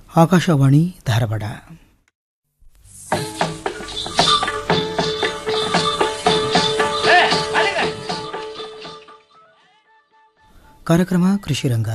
ಆಕಾಶವಾಣಿ ಧಾರವಾಡ ಕಾರ್ಯಕ್ರಮ ಕೃಷಿ ರಂಗ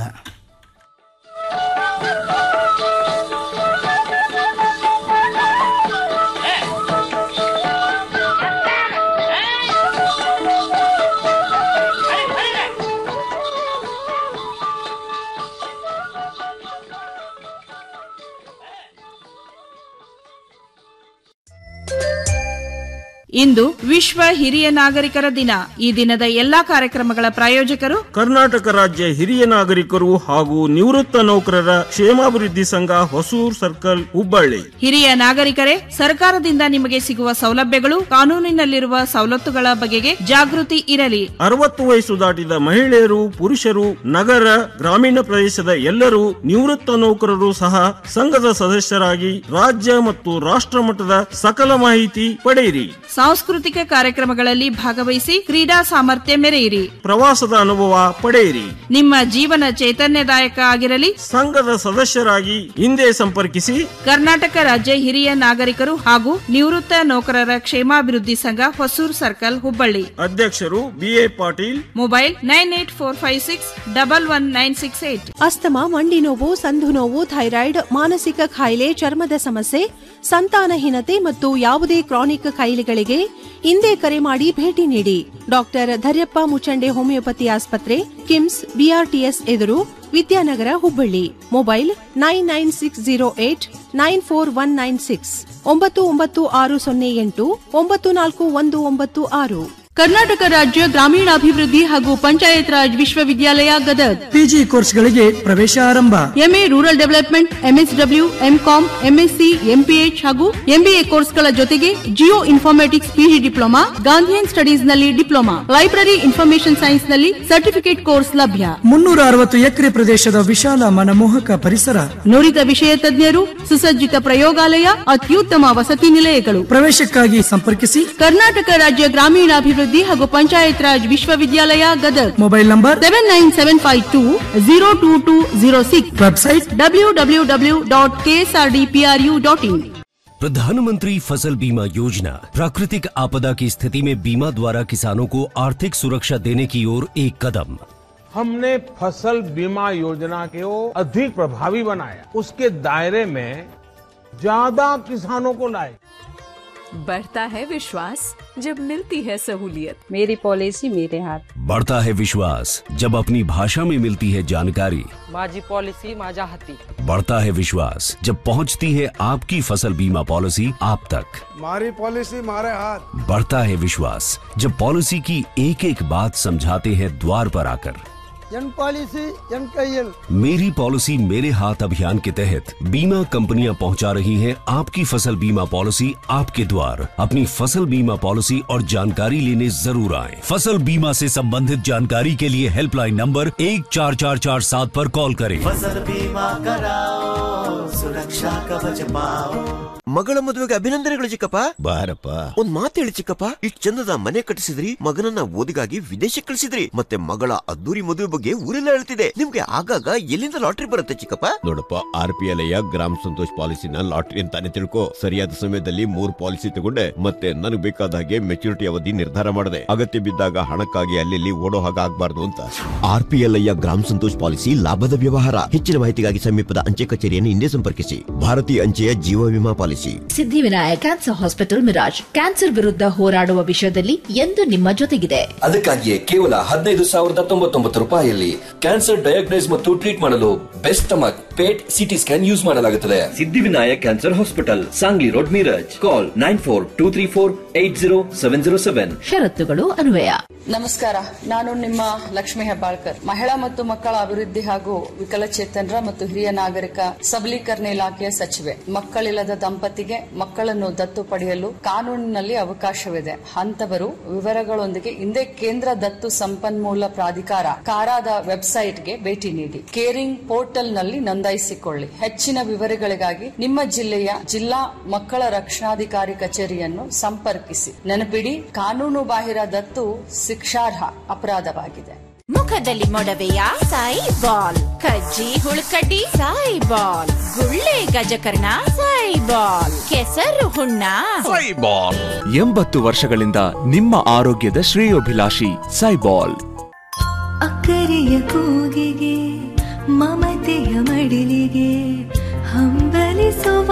ಇಂದು ವಿಶ್ವ ಹಿರಿಯ ನಾಗರಿಕರ ದಿನ ಈ ದಿನದ ಎಲ್ಲಾ ಕಾರ್ಯಕ್ರಮಗಳ ಪ್ರಾಯೋಜಕರು ಕರ್ನಾಟಕ ರಾಜ್ಯ ಹಿರಿಯ ನಾಗರಿಕರು ಹಾಗೂ ನಿವೃತ್ತ ನೌಕರರ ಕ್ಷೇಮಾಭಿವೃದ್ಧಿ ಸಂಘ ಹೊಸೂರ್ ಸರ್ಕಲ್ ಹುಬ್ಬಳ್ಳಿ ಹಿರಿಯ ನಾಗರಿಕರೇ ಸರ್ಕಾರದಿಂದ ನಿಮಗೆ ಸಿಗುವ ಸೌಲಭ್ಯಗಳು ಕಾನೂನಿನಲ್ಲಿರುವ ಸವಲತ್ತುಗಳ ಬಗೆಗೆ ಜಾಗೃತಿ ಇರಲಿ ಅರವತ್ತು ವಯಸ್ಸು ದಾಟಿದ ಮಹಿಳೆಯರು ಪುರುಷರು ನಗರ ಗ್ರಾಮೀಣ ಪ್ರದೇಶದ ಎಲ್ಲರೂ ನಿವೃತ್ತ ನೌಕರರು ಸಹ ಸಂಘದ ಸದಸ್ಯರಾಗಿ ರಾಜ್ಯ ಮತ್ತು ರಾಷ್ಟ್ರ ಮಟ್ಟದ ಸಕಲ ಮಾಹಿತಿ ಪಡೆಯಿರಿ ಸಾಂಸ್ಕೃತಿಕ ಕಾರ್ಯಕ್ರಮಗಳಲ್ಲಿ ಭಾಗವಹಿಸಿ ಕ್ರೀಡಾ ಸಾಮರ್ಥ್ಯ ಮೆರೆಯಿರಿ ಪ್ರವಾಸದ ಅನುಭವ ಪಡೆಯಿರಿ ನಿಮ್ಮ ಜೀವನ ಚೈತನ್ಯದಾಯಕ ಆಗಿರಲಿ ಸಂಘದ ಸದಸ್ಯರಾಗಿ ಹಿಂದೆ ಸಂಪರ್ಕಿಸಿ ಕರ್ನಾಟಕ ರಾಜ್ಯ ಹಿರಿಯ ನಾಗರಿಕರು ಹಾಗೂ ನಿವೃತ್ತ ನೌಕರರ ಕ್ಷೇಮಾಭಿವೃದ್ಧಿ ಸಂಘ ಹೊಸೂರ್ ಸರ್ಕಲ್ ಹುಬ್ಬಳ್ಳಿ ಅಧ್ಯಕ್ಷರು BA Patil mobile nine eight four five six double one nine six eight asthma ಮಂಡಿ ನೋವು ಸಂಧು ನೋವು ಥೈರಾಯ್ಡ್ ಮಾನಸಿಕ ಕಾಯಿಲೆ ಚರ್ಮದ ಸಮಸ್ಯೆ ಸಂತಾನಹೀನತೆ ಮತ್ತು ಯಾವುದೇ ಕ್ರಾನಿಕ್ ಕಾಯಿಲೆಗಳಿಗೆ ಹಿಂದೆ ಕರೆ ಮಾಡಿ ಭೇಟಿ ನೀಡಿ ಡಾಕ್ಟರ್ ಧರ್ಯಪ್ಪ ಮುಚಂಡೆ ಹೋಮಿಯೋಪತಿ ಆಸ್ಪತ್ರೆ ಕಿಮ್ಸ್ ಬಿಆರ್ಟಿಎಸ್ ಎದುರು Vidyanagar Hubballi mobile nine nine six zero eight nine four one nine six ಒಂಬತ್ತು ಒಂಬತ್ತು ಆರು ಸೊನ್ನೆ ಎಂಟು ಒಂಬತ್ತು ನಾಲ್ಕು ಒಂದು ಒಂಬತ್ತು ಆರು ಕರ್ನಾಟಕ ರಾಜ್ಯ ಗ್ರಾಮೀಣಾಭಿವೃದ್ಧಿ ಹಾಗೂ ಪಂಚಾಯತ್ ರಾಜ್ ವಿಶ್ವವಿದ್ಯಾಲಯ ಗದಗ್ ಪಿಜಿ ಕೋರ್ಸ್ಗಳಿಗೆ ಪ್ರವೇಶ ಆರಂಭ MA rural development MSW MCom MSc MPH ಹಾಗೂ ಎಂಬಿಎ ಕೋರ್ಸ್ಗಳ ಜೊತೆಗೆ geo informatics PG diploma Gandhian studies ನಲ್ಲಿ ಡಿಪ್ಲೊಮಾ ಲೈಬ್ರರಿ ಇನ್ಫಾರ್ಮೇಶನ್ ಸೈನ್ಸ್ ನಲ್ಲಿ ಸರ್ಟಿಫಿಕೇಟ್ ಕೋರ್ಸ್ ಲಭ್ಯ ಮುನ್ನೂರ ಅರವತ್ತು ಎಕರೆ ಪ್ರದೇಶದ ವಿಶಾಲ ಮನಮೋಹಕ ಪರಿಸರ ನುರಿತ ವಿಷಯ ತಜ್ಞರು ಸುಸಜ್ಜಿತ ಪ್ರಯೋಗಾಲಯ ಅತ್ಯುತ್ತಮ ವಸತಿ ನಿಲಯಗಳು ಪ್ರವೇಶಕ್ಕಾಗಿ ಸಂಪರ್ಕಿಸಿ ಕರ್ನಾಟಕ ರಾಜ್ಯ ಗ್ರಾಮೀಣಾಭಿವೃದ್ಧಿ ಹಾಗೂ ಪಂಚಾಯತ್ ರಾಜ್ ವಿಶ್ವವಿದ್ಯಾಲಯ Gadag mobile number seven nine seven five two zero two two zero six website W W W dot K S R D P R U dot in Pradhanmantri Fasal बीमा योजना प्राकृतिक आपदा की स्थिति में बीमा द्वारा किसानों को आर्थिक सुरक्षा देने की ओर एक कदम हमने फसल बीमा योजना को अधिक प्रभावी बनाया उसके दायरे में ज्यादा किसानों को लाए बढ़ता है विश्वास जब मिलती है सहूलियत मेरी पॉलिसी मेरे हाथ बढ़ता है विश्वास जब अपनी भाषा में मिलती है जानकारी माझी पॉलिसी माझ्या हाती बढ़ता है विश्वास जब पहुंचती है आपकी फसल बीमा पॉलिसी आप तक मारी पॉलिसी मारे हाथ बढ़ता है विश्वास जब पॉलिसी की एक एक बात समझाते हैं द्वार पर आकर ಎನ್ ಪಾಲಿಸಿ ಎನ್ ಕೈಯಲ್ಲಿ मेरी पॉलिसी मेरे हाथ अभियान के तहत बीमा कंपनियां पहुंचा रही हैं आपकी फसल बीमा पॉलिसी आपके द्वार अपनी फसल बीमा पॉलिसी और जानकारी लेने जरूर आएं। फसल बीमा से संबंधित जानकारी के लिए हेल्पलाइन नंबर एक चार चार चार सात पर कॉल करें फसल बीमा कराओ सुरक्षा कवच पाओ ಮಗಳ ಮದುವೆಗೆ ಅಭಿನಂದನೆಗಳು ಚಿಕ್ಕಪ್ಪ ಬಾರಪ್ಪ ಒಂದ್ ಮಾತು ಹೇಳಿ ಚಿಕ್ಕಪ್ಪ ಇಷ್ಟ್ ಚಂದದ ಮನೆ ಕಟ್ಟಿಸಿದ್ರಿ ಮಗನನ್ನ ಓದಿಗಾಗಿ ವಿದೇಶಕ್ಕೆ ಕಳಿಸಿದ್ರಿ ಮತ್ತೆ ಮಗಳ ಅದ್ದೂರಿ ಮದುವೆ ಬಗ್ಗೆ ಊರೆಲ್ಲ ಹೇಳ್ತಿದೆ ನಿಮ್ಗೆ ಆಗಾಗ ಎಲ್ಲಿಂದ ಲಾಟ್ರಿ ಬರುತ್ತೆ ಚಿಕ್ಕಪ್ಪ ನೋಡಪ್ಪ ಆರ್ ಪಿ ಎಲ್ ಗ್ರಾಮ ಸಂತೋಷ್ ಪಾಲಿಸಿನ ಲಾಟ್ರಿ ಅಂತಾನೆ ತಿಳ್ಕೊ ಸರಿಯಾದ ಸಮಯದಲ್ಲಿ ಮೂರ್ ಪಾಲಿಸಿ ತಗೊಂಡೆ ಮತ್ತೆ ನನಗೆ ಬೇಕಾದ ಹಾಗೆ ಮೆಚುರಿಟಿ ಅವಧಿ ನಿರ್ಧಾರ ಮಾಡಿದೆ ಅಗತ್ಯ ಬಿದ್ದಾಗ ಹಣಕ್ಕಾಗಿ ಅಲ್ಲಿ ಓಡೋ ಹಾಗೆ ಆಗ್ಬಾರ್ದು ಅಂತ ಆರ್ ಪಿ ಎಲ್ ಗ್ರಾಮ ಸಂತೋಷ್ ಪಾಲಿಸಿ ಲಾಭದ ವ್ಯವಹಾರ ಹೆಚ್ಚಿನ ಮಾಹಿತಿಗಾಗಿ ಸಮೀಪದ ಅಂಚೆ ಕಚೇರಿಯನ್ನು ಹಿಂದೆ ಸಂಪರ್ಕಿಸಿ ಭಾರತೀಯ ಅಂಚೆಯ ಜೀವ ವಿಮಾ policy Siddhivinayak cancer hospital Miraj cancer ವಿರುದ್ಧ ಹೋರಾಡುವ ವಿಷಯದಲ್ಲಿ ಎಂದು ನಿಮ್ಮ ಜೊತೆಗಿದೆ ಅದಕ್ಕಾಗಿಯೇ ಕೇವಲ ಹದಿನೈದು ಸಾವಿರದ ತೊಂಬತ್ತೊಂಬತ್ತು ರೂಪಾಯಿಯಲ್ಲಿ ಕ್ಯಾನ್ಸರ್ ಡಯಾಗ್ನೈಸ್ ಮತ್ತು ಟ್ರೀಟ್ ಮಾಡಲು best stomach PET CT scan use ಮಾಡಲಾಗುತ್ತದೆ Siddhivinayak cancer hospital Sangli road Miraj call nine four two three four eight zero seven zero seven ಷರತ್ತುಗಳು ಅನ್ವಯ ನಮಸ್ಕಾರ ನಾನು ನಿಮ್ಮ ಲಕ್ಷ್ಮಿ ಹೆಬ್ಬಾಳ್ಕರ್ ಮಹಿಳಾ ಮತ್ತು ಮಕ್ಕಳ ಅಭಿವೃದ್ಧಿ ಹಾಗೂ ವಿಕಲಚೇತನರ ಮತ್ತು ಹಿರಿಯ ನಾಗರಿಕ ಸಬಲೀಕರಣ ಇಲಾಖೆಯ ಸಚಿವೆ ಮಕ್ಕಳಿಲ್ಲದ ದಂಪತಿಗೆ ಮಕ್ಕಳನ್ನು ದತ್ತು ಪಡೆಯಲು ಕಾನೂನಿನಲ್ಲಿ ಅವಕಾಶವಿದೆ ಅಂತವರು ವಿವರಗಳೊಂದಿಗೆ ಹಿಂದೆ ಕೇಂದ್ರ ದತ್ತು ಸಂಪನ್ಮೂಲ ಪ್ರಾಧಿಕಾರ ಕಾರಾದ ವೆಬ್ಸೈಟ್ಗೆ ಭೇಟಿ ನೀಡಿ ಕೇರಿಂಗ್ ಪೋರ್ಟಲ್ ನಲ್ಲಿ ನೋಂದಾಯಿಸಿಕೊಳ್ಳಿ ಹೆಚ್ಚಿನ ವಿವರಗಳಿಗಾಗಿ ನಿಮ್ಮ ಜಿಲ್ಲೆಯ ಜಿಲ್ಲಾ ಮಕ್ಕಳ ರಕ್ಷಣಾಧಿಕಾರಿ ಕಚೇರಿಯನ್ನು ಸಂಪರ್ಕಿಸಿ ನೆನಪಿಡಿ ಕಾನೂನು ಬಾಹಿರ ದತ್ತು ಶಿಕ್ಷಾರ್ಹ ಅಪರಾಧವಾಗಿದೆ ಮುಖದಲ್ಲಿ ಮೊಡವೆಯ ಸಾಯಿ ಬಾಲ್ ಕಜ್ಜಿ ಹುಳುಕಡ್ಡಿ ಸಾಯಿ ಬಾಲ್ ಗುಳ್ಳೆ ಗಜಕರ್ಣ ಸಾಯಿ ಬಾಲ್ ಕೆಸರು ಹುಣ್ಣ ಸೈಬಾಲ್ ಎಂಬತ್ತು ವರ್ಷಗಳಿಂದ ನಿಮ್ಮ ಆರೋಗ್ಯದ ಶ್ರೇಯೋಭಿಲಾಷಿ ಸೈಬಾಲ್ ಅಕ್ಕರೆಯ ಕೂಗಿಗೆ ಮಮತೆಯ ಮಡಿಲಿಗೆ ಹಂಬಲಿಸುವ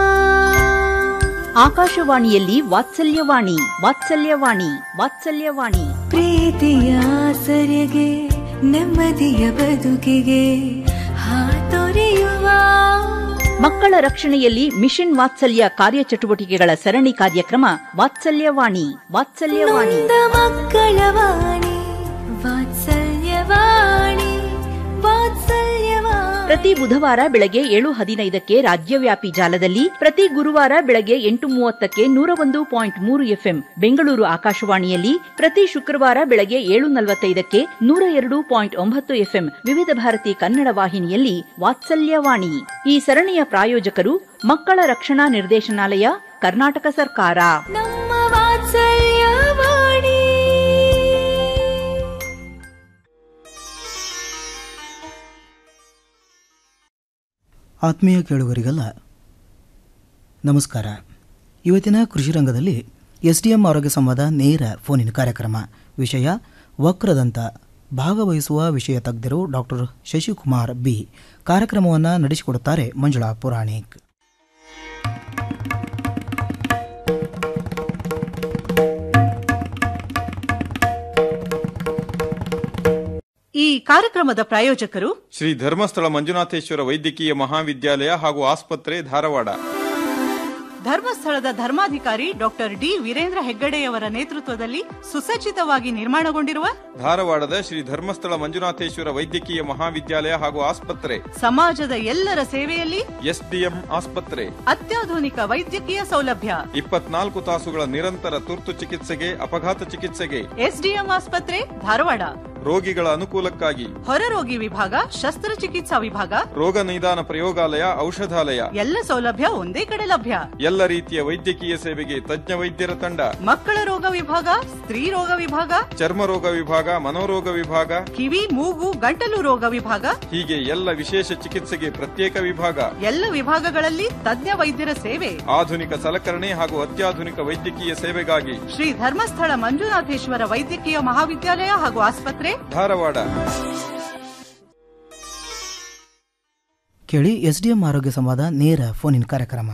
ಆಕಾಶವಾಣಿಯಲ್ಲಿ ವಾತ್ಸಲ್ಯವಾಣಿ ವಾತ್ಸಲ್ಯವಾಣಿ ವಾತ್ಸಲ್ಯವಾಣಿ ಪ್ರೀತಿಯ ಆಸರೆಗೆ ನೆಮ್ಮದಿಯ ಬದುಕಿಗೆ ಹಾತೊರೆಯುವ ಮಕ್ಕಳ ರಕ್ಷಣೆಯಲ್ಲಿ ಮಿಷನ್ ವಾತ್ಸಲ್ಯ ಕಾರ್ಯಚಟುವಟಿಕೆಗಳ ಸರಣಿ ಕಾರ್ಯಕ್ರಮ ವಾತ್ಸಲ್ಯವಾಣಿ ವಾತ್ಸಲ್ಯವಾಣಿ ನೊಂದ ಮಕ್ಕಳ ವಾಣಿ ವಾತ್ಸಲ್ಯವಾಣಿ ವಾತ್ಸಲ್ಯವಾಣಿ ಪ್ರತಿ ಬುಧವಾರ ಬೆಳಗ್ಗೆ ಏಳು ಹದಿನೈದಕ್ಕೆ ರಾಜ್ಯವ್ಯಾಪಿ ಜಾಲದಲ್ಲಿ ಪ್ರತಿ ಗುರುವಾರ ಬೆಳಗ್ಗೆ ಎಂಟು ಮೂವತ್ತಕ್ಕೆ ನೂರ ಒಂದು ಪಾಯಿಂಟ್ ಮೂರು ಎಫ್ಎಂ ಬೆಂಗಳೂರು ಆಕಾಶವಾಣಿಯಲ್ಲಿ ಪ್ರತಿ ಶುಕ್ರವಾರ ಬೆಳಗ್ಗೆ ಏಳು ನಲವತ್ತೈದಕ್ಕೆ ನೂರ ಎರಡು ಪಾಯಿಂಟ್ ಒಂಬತ್ತು ಎಫ್ಎಂ ವಿವಿಧ ಭಾರತಿ ಕನ್ನಡ ವಾಹಿನಿಯಲ್ಲಿ ವಾತ್ಸಲ್ಯವಾಣಿ ಈ ಸರಣಿಯ ಪ್ರಾಯೋಜಕರು ಮಕ್ಕಳ ರಕ್ಷಣಾ ನಿರ್ದೇಶನಾಲಯ ಕರ್ನಾಟಕ ಸರ್ಕಾರ ನಮ್ಮ ವಾತ್ಸಲ್ಯವಾಣಿ ಆತ್ಮೀಯ ಕೇಳುಗರಿಗೆಲ್ಲ ನಮಸ್ಕಾರ ಇವತ್ತಿನ ಕೃಷಿ ರಂಗದಲ್ಲಿ ಎಸ್ ಡಿ ಎಂ ಆರೋಗ್ಯ ಸಂವಾದ ನೇರ ಫೋನಿನ ಕಾರ್ಯಕ್ರಮ ವಿಷಯ ವಕ್ರದಂತ ಭಾಗವಹಿಸುವ ವಿಷಯ ತಜ್ಞರು ಡಾಕ್ಟರ್ ಶಶಿಕುಮಾರ್ ಬಿ ಕಾರ್ಯಕ್ರಮವನ್ನು ನಡೆಸಿಕೊಡುತ್ತಾರೆ ಮಂಜುಳಾ ಪುರಾಣಿಕ್ ಈ ಕಾರ್ಯಕ್ರಮದ ಪ್ರಾಯೋಜಕರು ಶ್ರೀ ಧರ್ಮಸ್ಥಳ ಮಂಜುನಾಥೇಶ್ವರ ವೈದ್ಯಕೀಯ ಮಹಾವಿದ್ಯಾಲಯ ಹಾಗೂ ಆಸ್ಪತ್ರೆ ಧಾರವಾಡ ಧರ್ಮಸ್ಥಳದ ಧರ್ಮಾಧಿಕಾರಿ ಡಾಕ್ಟರ್ ಡಿ ವೀರೇಂದ್ರ ಹೆಗ್ಗಡೆಯವರ ನೇತೃತ್ವದಲ್ಲಿ ಸುಸಜ್ಜಿತವಾಗಿ ನಿರ್ಮಾಣಗೊಂಡಿರುವ ಧಾರವಾಡದ ಶ್ರೀ ಧರ್ಮಸ್ಥಳ ಮಂಜುನಾಥೇಶ್ವರ ವೈದ್ಯಕೀಯ ಮಹಾವಿದ್ಯಾಲಯ ಹಾಗೂ ಆಸ್ಪತ್ರೆ ಸಮಾಜದ ಎಲ್ಲರ ಸೇವೆಯಲ್ಲಿ ಎಸ್ಡಿಎಂ ಆಸ್ಪತ್ರೆ ಅತ್ಯಾಧುನಿಕ ವೈದ್ಯಕೀಯ ಸೌಲಭ್ಯ ಇಪ್ಪತ್ನಾಲ್ಕು ತಾಸುಗಳ ನಿರಂತರ ತುರ್ತು ಚಿಕಿತ್ಸೆಗೆ ಅಪಘಾತ ಚಿಕಿತ್ಸೆಗೆ ಎಸ್ಡಿಎಂ ಆಸ್ಪತ್ರೆ ಧಾರವಾಡ ರೋಗಿಗಳ ಅನುಕೂಲಕ್ಕಾಗಿ ಹೊರರೋಗಿ ವಿಭಾಗ ಶಸ್ತ್ರಚಿಕಿತ್ಸಾ ವಿಭಾಗ ರೋಗ ನಿದಾನ ಪ್ರಯೋಗಾಲಯ ಔಷಧಾಲಯ ಎಲ್ಲ ಸೌಲಭ್ಯ ಒಂದೇ ಕಡೆ ಲಭ್ಯ ಎಲ್ಲ ರೀತಿಯ ವೈದ್ಯಕೀಯ ಸೇವೆಗೆ ತಜ್ಞ ವೈದ್ಯರ ತಂಡ ಮಕ್ಕಳ ರೋಗ ವಿಭಾಗ ಸ್ತ್ರೀ ರೋಗ ವಿಭಾಗ ಚರ್ಮ ರೋಗ ವಿಭಾಗ ಮನೋರೋಗ ವಿಭಾಗ ಕಿವಿ ಮೂಗು ಗಂಟಲು ರೋಗ ವಿಭಾಗ ಹೀಗೆ ಎಲ್ಲ ವಿಶೇಷ ಚಿಕಿತ್ಸೆಗೆ ಪ್ರತ್ಯೇಕ ವಿಭಾಗ ಎಲ್ಲ ವಿಭಾಗಗಳಲ್ಲಿ ತಜ್ಞ ವೈದ್ಯರ ಸೇವೆ ಆಧುನಿಕ ಸಲಕರಣೆ ಹಾಗೂ ಅತ್ಯಾಧುನಿಕ ವೈದ್ಯಕೀಯ ಸೇವೆಗಾಗಿ ಶ್ರೀ ಧರ್ಮಸ್ಥಳ ಮಂಜುನಾಥೇಶ್ವರ ವೈದ್ಯಕೀಯ ಮಹಾವಿದ್ಯಾಲಯ ಹಾಗೂ ಆಸ್ಪತ್ರೆ ಧಾರವಾಡ ಕೇಳಿ ಎಸ್ ಡಿ ಎಂ ಆರೋಗ್ಯ ಸಂವಾದ ನೇರ ಫೋನಿನ ಕಾರ್ಯಕ್ರಮ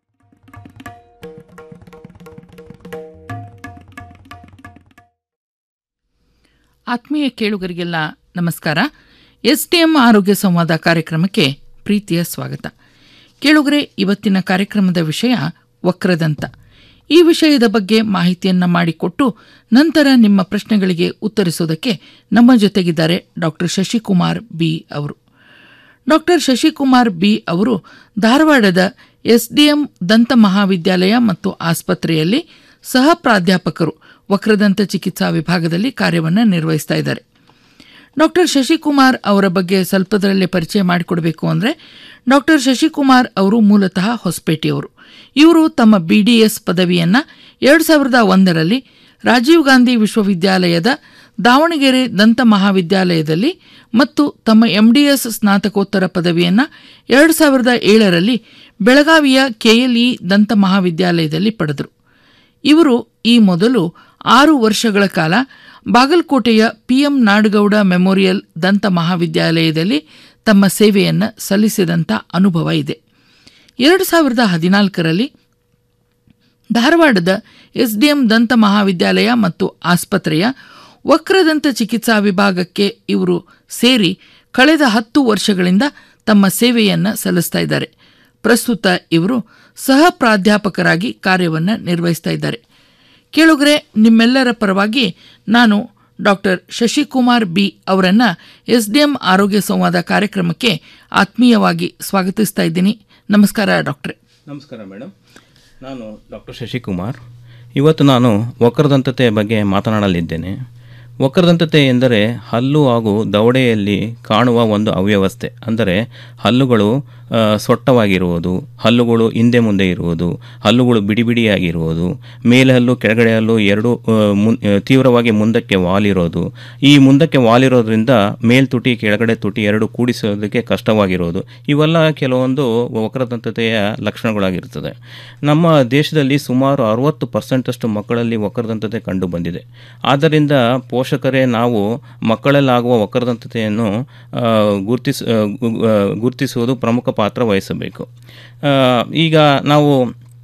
ಆತ್ಮೀಯ ಕೇಳುಗರಿಗೆಲ್ಲ ನಮಸ್ಕಾರ ಎಸ್ ಟಿ ಎಂ ಆರೋಗ್ಯ ಸಂವಾದ ಕಾರ್ಯಕ್ರಮಕ್ಕೆ ಪ್ರೀತಿಯ ಸ್ವಾಗತ ಕೇಳುಗರೆ ಇವತ್ತಿನ ಕಾರ್ಯಕ್ರಮದ ವಿಷಯ ವಕ್ರದಂತ ಈ ವಿಷಯದ ಬಗ್ಗೆ ಮಾಹಿತಿಯನ್ನ ಮಾಡಿಕೊಟ್ಟು ನಂತರ ನಿಮ್ಮ ಪ್ರಶ್ನೆಗಳಿಗೆ ಉತ್ತರಿಸೋದಕ್ಕೆ ನಮ್ಮ ಜೊತೆಗಿದ್ದಾರೆ ಡಾಕ್ಟರ್ ಶಶಿಕುಮಾರ್ ಬಿ ಅವರು ಡಾಕ್ಟರ್ ಶಶಿಕುಮಾರ್ ಬಿ ಅವರು ಧಾರವಾಡದ ಎಸ್ಡಿಎಂ ದಂತ ಮಹಾವಿದ್ಯಾಲಯ ಮತ್ತು ಆಸ್ಪತ್ರೆಯಲ್ಲಿ ಸಹ ಪ್ರಾಧ್ಯಾಪಕರು ವಕ್ರದಂತ ಚಿಕಿತ್ಸಾ ವಿಭಾಗದಲ್ಲಿ ಕಾರ್ಯವನ್ನು ನಿರ್ವಹಿಸ್ತಾ ಇದ್ದಾರೆ ಡಾಕ್ಟರ್ ಶಶಿಕುಮಾರ್ ಅವರ ಬಗ್ಗೆ ಸ್ವಲ್ಪದರಲ್ಲೇ ಪರಿಚಯ ಮಾಡಿಕೊಡ್ಬೇಕು ಅಂದರೆ ಡಾಕ್ಟರ್ ಶಶಿಕುಮಾರ್ ಅವರು ಮೂಲತಃ ಹೊಸಪೇಟೆಯವರು ಇವರು ತಮ್ಮ ಬಿ ಡಿ ಎಸ್ ಪದವಿಯನ್ನು ಎರಡು ಸಾವಿರದ ಒಂದರಲ್ಲಿ ರಾಜೀವ್ ಗಾಂಧಿ ವಿಶ್ವವಿದ್ಯಾಲಯದ ದಾವಣಗೆರೆ ದಂತ ಮಹಾವಿದ್ಯಾಲಯದಲ್ಲಿ ಮತ್ತು ತಮ್ಮ ಎಂಡಿಎಸ್ ಸ್ನಾತಕೋತ್ತರ ಪದವಿಯನ್ನು ಎರಡು ಸಾವಿರದ ಏಳರಲ್ಲಿ ಬೆಳಗಾವಿಯ ಕೆಎಲ್ಇ ದಂತ ಮಹಾವಿದ್ಯಾಲಯದಲ್ಲಿ ಪಡೆದರು ಇವರು ಈ ಮೊದಲು ಆರು ವರ್ಷಗಳ ಕಾಲ ಬಾಗಲಕೋಟೆಯ ಪಿಎಂ ನಾಡಗೌಡ ಮೆಮೋರಿಯಲ್ ದಂತ ಮಹಾವಿದ್ಯಾಲಯದಲ್ಲಿ ತಮ್ಮ ಸೇವೆಯನ್ನು ಸಲ್ಲಿಸಿದಂಥ ಅನುಭವ ಇದೆ ಎರಡು ಸಾವಿರದ ಹದಿನಾಲ್ಕರಲ್ಲಿ ಧಾರವಾಡದ ಎಸ್ಡಿಎಂ ದಂತ ಮಹಾವಿದ್ಯಾಲಯ ಮತ್ತು ಆಸ್ಪತ್ರೆಯ ವಕ್ರದಂತ ಚಿಕಿತ್ಸಾ ವಿಭಾಗಕ್ಕೆ ಇವರು ಸೇರಿ ಕಳೆದ ಹತ್ತು ವರ್ಷಗಳಿಂದ ತಮ್ಮ ಸೇವೆಯನ್ನು ಸಲ್ಲಿಸ್ತಾ ಇದ್ದಾರೆ ಪ್ರಸ್ತುತ ಇವರು ಸಹ ಪ್ರಾಧ್ಯಾಪಕರಾಗಿ ಕಾರ್ಯವನ್ನು ನಿರ್ವಹಿಸ್ತಾ ಇದ್ದಾರೆ ಕೇಳುಗರೆ ನಿಮ್ಮೆಲ್ಲರ ಪರವಾಗಿ ನಾನು ಡಾಕ್ಟರ್ ಶಶಿಕುಮಾರ್ ಬಿ ಅವರನ್ನು ಎಸ್ ಡಿ ಎಂ ಆರೋಗ್ಯ ಸಂವಾದ ಕಾರ್ಯಕ್ರಮಕ್ಕೆ ಆತ್ಮೀಯವಾಗಿ ಸ್ವಾಗತಿಸ್ತಾ ಇದ್ದೀನಿ ನಮಸ್ಕಾರ ಡಾಕ್ಟ್ರೆ ನಮಸ್ಕಾರ ಮೇಡಮ್ ನಾನು ಡಾಕ್ಟರ್ ಶಶಿಕುಮಾರ್ ಇವತ್ತು ನಾನು ವಕ್ರದಂತತೆ ಬಗ್ಗೆ ಮಾತನಾಡಲಿದ್ದೇನೆ ವಕ್ರದಂತತೆ ಎಂದರೆ ಹಲ್ಲು ಹಾಗೂ ದವಡೆಯಲ್ಲಿ ಕಾಣುವ ಒಂದು ಅವ್ಯವಸ್ಥೆ ಅಂದರೆ ಹಲ್ಲುಗಳು ಆ, ಸೊಟ್ಟವಾಗಿರುವುದು ಹಲ್ಲುಗಳು ಹಿಂದೆ ಮುಂದೆ ಇರುವುದು ಹಲ್ಲುಗಳು ಬಿಡಿ ಬಿಡಿಯಾಗಿರುವುದು ಮೇಲೆ ಹಲ್ಲು ಕೆಳಗಡೆ ಹಲ್ಲು ಎರಡು ಆ, ಮುನ್- ಆ, ತೀವ್ರವಾಗಿ ಮುಂದಕ್ಕೆ ವಾಲಿರೋದು ಈ ಮುಂದಕ್ಕೆ ವಾಲಿರೋದ್ರಿಂದ ಮೇಲ್ತುಟಿ ಕೆಳಗಡೆ ತುಟಿ ಎರಡು ಕೂಡಿಸೋದಕ್ಕೆ ಕಷ್ಟವಾಗಿರೋದು ಇವೆಲ್ಲ ಕೆಲವೊಂದು ವಕ್ರದಂತತೆಯ ಲಕ್ಷಣಗಳಾಗಿರ್ತದೆ ನಮ್ಮ ದೇಶದಲ್ಲಿ ಸುಮಾರು ಅರವತ್ತು ಪರ್ಸೆಂಟಷ್ಟು ಮಕ್ಕಳಲ್ಲಿ ವಕ್ರದಂತತೆ ಕಂಡು ಬಂದಿದೆ ಆದ್ದರಿಂದ ಪೋಷಕರೇ ನಾವು ಮಕ್ಕಳಲ್ಲಾಗುವ ವಕ್ರದಂತತೆಯನ್ನು ಆ, ಗುರುತಿಸ ಆ, ಗು- ಆ, ಗುರುತಿಸುವುದು ಪ್ರಮುಖ ಪಾತ್ರ ವಹಿಸಬೇಕು ಆ, ಈಗ ನಾವು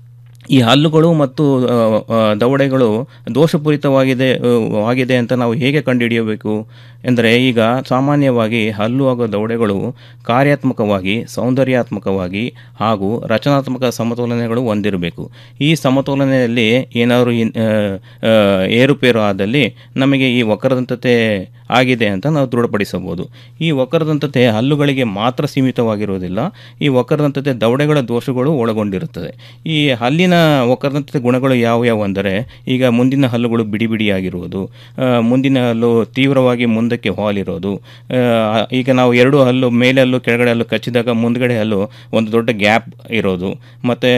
ಈ ಹಲ್ಲುಗಳು ಮತ್ತು ಆ, ಆ, ದವಡೆಗಳು ದೋಷಪೂರಿತವಾಗಿದೆ ಆ, ಆಗಿದೆ ಅಂತ ನಾವು ಹೇಗೆ ಕಂಡುಹಿಡಿಯಬೇಕು ಎಂದರೆ ಈಗ ಸಾಮಾನ್ಯವಾಗಿ ಹಲ್ಲು ಹಾಗೂ ದವಡೆಗಳು ಕಾರ್ಯಾತ್ಮಕವಾಗಿ ಸೌಂದರ್ಯಾತ್ಮಕವಾಗಿ ಹಾಗೂ ರಚನಾತ್ಮಕ ಸಮತೋಲನೆಗಳು ಹೊಂದಿರಬೇಕು ಈ ಸಮತೋಲನೆಯಲ್ಲಿ ಏನಾದರೂ ಇನ್- ಆ, ಆ, ಏರುಪೇರು ಆದಲ್ಲಿ ನಮಗೆ ಈ ವಕ್ರದಂತತೆ ಆಗಿದೆ ಅಂತ ನಾವು ದೃಢಪಡಿಸಬಹುದು ಈ ವಕ್ರದಂತತೆ ಹಲ್ಲುಗಳಿಗೆ ಮಾತ್ರ ಸೀಮಿತವಾಗಿರುವುದಿಲ್ಲ ಈ ವಕ್ರದಂತತೆ ದವಡೆಗಳ ದೋಷಗಳು ಒಳಗೊಂಡಿರುತ್ತದೆ ಈ ಹಲ್ಲಿನ ವಕ್ರದಂತತೆ ಗುಣಗಳು ಯಾವುವು ಅಂದರೆ ಈಗ ಮುಂದಿನ ಹಲ್ಲುಗಳು ಬಿಡಿ ಬಿಡಿಯಾಗಿರುವುದು ಆ, ಮುಂದಿನ ಹಲ್ಲು ತೀವ್ರವಾಗಿ ಮುಂದಕ್ಕೆ ಹಾಲಿರೋದು ಆ, ಈಗ ನಾವು ಎರಡು ಹಲ್ಲು ಮೇಲೆ ಹಲ್ಲು ಕೆಳಗಡೆ ಹಲ್ಲು ಕಚ್ಚಿದಾಗ ಮುಂದ್ಗಡೆ ಹಲ್ಲು ಒಂದು ದೊಡ್ಡ ಗ್ಯಾಪ್ ಇರೋದು ಮತ್ತು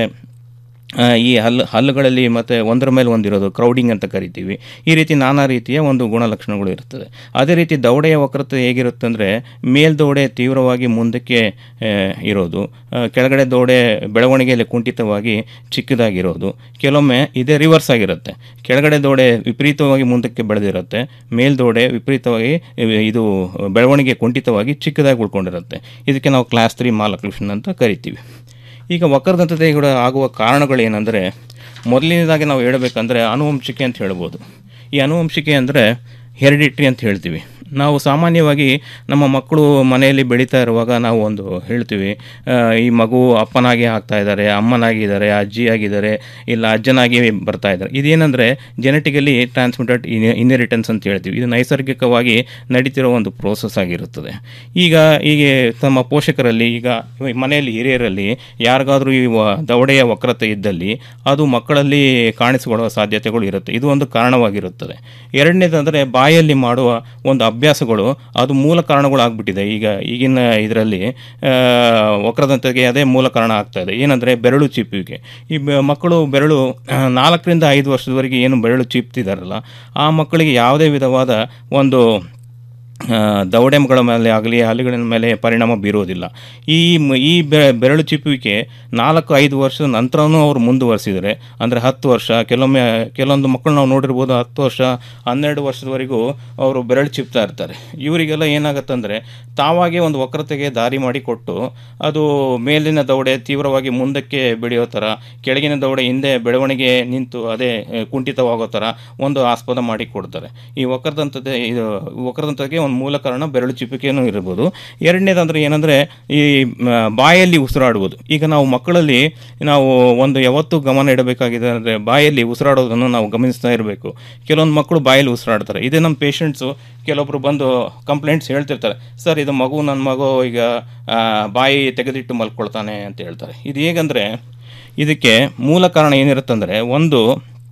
ಆ, ಈ ಹಲ್ಲು ಹಲ್ಲುಗಳಲ್ಲಿ ಮತ್ತು ಒಂದರ ಮೇಲೆ ಒಂದಿರೋದು ಕ್ರೌಡಿಂಗ್ ಅಂತ ಕರಿತೀವಿ ಈ ರೀತಿ ನಾನಾ ರೀತಿಯ ಒಂದು ಗುಣಲಕ್ಷಣಗಳು ಇರ್ತದೆ ಅದೇ ರೀತಿ ದವಡೆಯ ವಕ್ರತೆ ಹೇಗಿರುತ್ತೆ ಅಂದರೆ ಮೇಲ್ದವಡೆ ತೀವ್ರವಾಗಿ ಮುಂದಕ್ಕೆ ಆ, ಇರೋದು ಆ, ಕೆಳಗಡೆ ದವಡೆ ಬೆಳವಣಿಗೆಯಲ್ಲಿ ಕುಂಠಿತವಾಗಿ ಚಿಕ್ಕದಾಗಿರೋದು ಕೆಲವೊಮ್ಮೆ ಇದೇ ರಿವರ್ಸ್ ಆಗಿರುತ್ತೆ ಕೆಳಗಡೆ ದವಡೆ ವಿಪರೀತವಾಗಿ ಮುಂದಕ್ಕೆ ಬೆಳೆದಿರುತ್ತೆ ಮೇಲ್ದವಡೆ ವಿಪರೀತವಾಗಿ ಇವ್- ಇದು ಬೆಳವಣಿಗೆ ಕುಂಠಿತವಾಗಿ ಚಿಕ್ಕದಾಗಿ ಉಳ್ಕೊಂಡಿರುತ್ತೆ ಇದಕ್ಕೆ ನಾವು ಕ್ಲಾಸ್ ತ್ರೀ ಮಾಲಕ್ಲೂಷನ್ ಅಂತ ಕರಿತೀವಿ ಈಗ ವಕ್ರದಂತತೆಗಳು ಆಗುವ ಕಾರಣಗಳೇನೆಂದರೆ ಮೊದಲನೇದಾಗಿ ನಾವು ಹೇಳಬೇಕಂದ್ರೆ ಆನುವಂಶಿಕೆ ಅಂತ ಹೇಳ್ಬೋದು ಈ ಆನುವಂಶಿಕೆ ಅಂದರೆ ಹೆರಿಡಿಟ್ರಿ ಅಂತ ಹೇಳ್ತೀವಿ ನಾವು ಸಾಮಾನ್ಯವಾಗಿ ನಮ್ಮ ಮಕ್ಕಳು ಮನೆಯಲ್ಲಿ ಬೆಳೀತಾ ಇರುವಾಗ ನಾವು ಒಂದು ಹೇಳ್ತೀವಿ ಆ, ಈ ಮಗು ಅಪ್ಪನಾಗಿ ಆಗ್ತಾ ಇದ್ದಾರೆ ಅಮ್ಮನಾಗಿದ್ದಾರೆ ಅಜ್ಜಿಯಾಗಿದ್ದಾರೆ ಇಲ್ಲ ಅಜ್ಜನಾಗಿ ಬರ್ತಾ ಇದ್ದಾರೆ ಇದೇನೆಂದರೆ ಜೆನೆಟಿಕಲಿ ಟ್ರಾನ್ಸ್ಮಿಟೆಡ್ ಇನ್ಹೆರಿಟೆನ್ಸ್ ಅಂತ ಹೇಳ್ತೀವಿ ಇದು ನೈಸರ್ಗಿಕವಾಗಿ ನಡೀತಿರೋ ಒಂದು ಪ್ರೋಸೆಸ್ ಆಗಿರುತ್ತದೆ ಈಗ ಈಗ ತಮ್ಮ ಪೋಷಕರಲ್ಲಿ ಈಗ ಮನೆಯಲ್ಲಿ ಹಿರಿಯರಲ್ಲಿ ಯಾರಿಗಾದರೂ ಈ ವ- ದವಡೆಯ ವಕ್ರತೆ ಇದ್ದಲ್ಲಿ ಅದು ಮಕ್ಕಳಲ್ಲಿ ಕಾಣಿಸಿಕೊಳ್ಳುವ ಸಾಧ್ಯತೆಗಳು ಇರುತ್ತೆ ಇದು ಒಂದು ಕಾರಣವಾಗಿರುತ್ತದೆ ಎರಡನೇದಂದರೆ ಬಾಯಲ್ಲಿ ಮಾಡುವ ಒಂದು ಅಭ್ಯಾಸಗಳು ಅದು ಮೂಲ ಕಾರಣಗಳಾಗ್ಬಿಟ್ಟಿದೆ ಈಗ ಈಗಿನ ಇದರಲ್ಲಿ ವಕ್ರದಂತೆಗೆ ಅದೇ ಮೂಲ ಕಾರಣ ಆಗ್ತಾ ಇದೆ ಏನಂದರೆ ಬೆರಳು ಚೀಪುವಿಕೆ ಈ ಬೆ- ಮಕ್ಕಳು ಬೆರಳು ಆ, ನಾಲ್ಕರಿಂದ ಐದು ವರ್ಷದವರೆಗೆ ಏನು ಬೆರಳು ಚೀಪ್ತಿದಾರಲ್ಲ ಆ ಮಕ್ಕಳಿಗೆ ಯಾವುದೇ ವಿಧವಾದ ಒಂದು ಆ, ದವಡೆಗಳ ಮೇಲೆ ಆಗಲಿ ಹಲ್ಲಿಗಳ ಮೇಲೆ ಪರಿಣಾಮ ಬೀರುವುದಿಲ್ಲ ಈ ಮ- ಈ ಬೆ- ಬೆರಳು ಚಿಪ್ಪುವಿಕೆ ನಾಲ್ಕು ಐದು ವರ್ಷದ ನಂತರನೂ ಅವರು ಮುಂದುವರಿಸಿದರೆ ಅಂದರೆ ಹತ್ತು ವರ್ಷ ಕೆಲವೊಮ್ಮೆ ಕೆಲವೊಂದು ಮಕ್ಕಳು ನಾವು ನೋಡಿರ್ಬೋದು ಹತ್ತು ವರ್ಷ ಹನ್ನೆರಡು ವರ್ಷದವರೆಗೂ ಅವರು ಬೆರಳು ಚಿಪ್ತಾ ಇರ್ತಾರೆ ಇವರಿಗೆಲ್ಲ ಏನಾಗುತ್ತಂದರೆ ತಾವಾಗೇ ಒಂದು ವಕ್ರತೆಗೆ ದಾರಿ ಮಾಡಿಕೊಟ್ಟು ಅದು ಮೇಲಿನ ದವಡೆ ತೀವ್ರವಾಗಿ ಮುಂದಕ್ಕೆ ಬೆಳೆಯೋ ಥರ ಕೆಳಗಿನ ದವಡೆ ಹಿಂದೆ ಬೆಳವಣಿಗೆ ನಿಂತು ಅದೇ ಆ, ಕುಂಠಿತವಾಗೋ ಥರ ಒಂದು ಆಸ್ಪದ ಮಾಡಿ ಕೊಡ್ತಾರೆ ಈ ವಕ್ರದಂತತೆ ಇದು ವಕ್ರದಂತತೆಗೆ ಒಂದು ಮೂಲ ಕಾರಣ ಬೆರಳು ಚಿಪ್ಪಿಕೆಯೂ ಇರ್ಬೋದು ಎರಡನೇದಂದ್ರೆ ಏನಂದರೆ ಈ ಮ, ಬಾಯಲ್ಲಿ ಉಸಿರಾಡುವುದು ಈಗ ನಾವು ಮಕ್ಕಳಲ್ಲಿ ನಾವು ಒಂದು ಯಾವತ್ತೂ ಗಮನ ಇಡಬೇಕಾಗಿದೆ ಅಂದರೆ ಬಾಯಲ್ಲಿ ಉಸಿರಾಡೋದನ್ನು ನಾವು ಗಮನಿಸ್ತಾ ಇರಬೇಕು ಕೆಲವೊಂದು ಮಕ್ಕಳು ಬಾಯಲ್ಲಿ ಉಸಿರಾಡ್ತಾರೆ ಇದೇ ನಮ್ಮ ಪೇಷಂಟ್ಸು ಕೆಲವೊಬ್ರು ಬಂದು ಕಂಪ್ಲೇಂಟ್ಸ್ ಹೇಳ್ತಿರ್ತಾರೆ ಸರ್ ಇದು ಮಗು ನನ್ನ ಮಗು ಈಗ ಆ, ಬಾಯಿ ತೆಗೆದಿಟ್ಟು ಮಲ್ಕೊಳ್ತಾನೆ ಅಂತ ಹೇಳ್ತಾರೆ ಇದು ಹೇಗಂದರೆ ಇದಕ್ಕೆ ಮೂಲ ಕಾರಣ ಏನಿರುತ್ತಂದರೆ ಒಂದು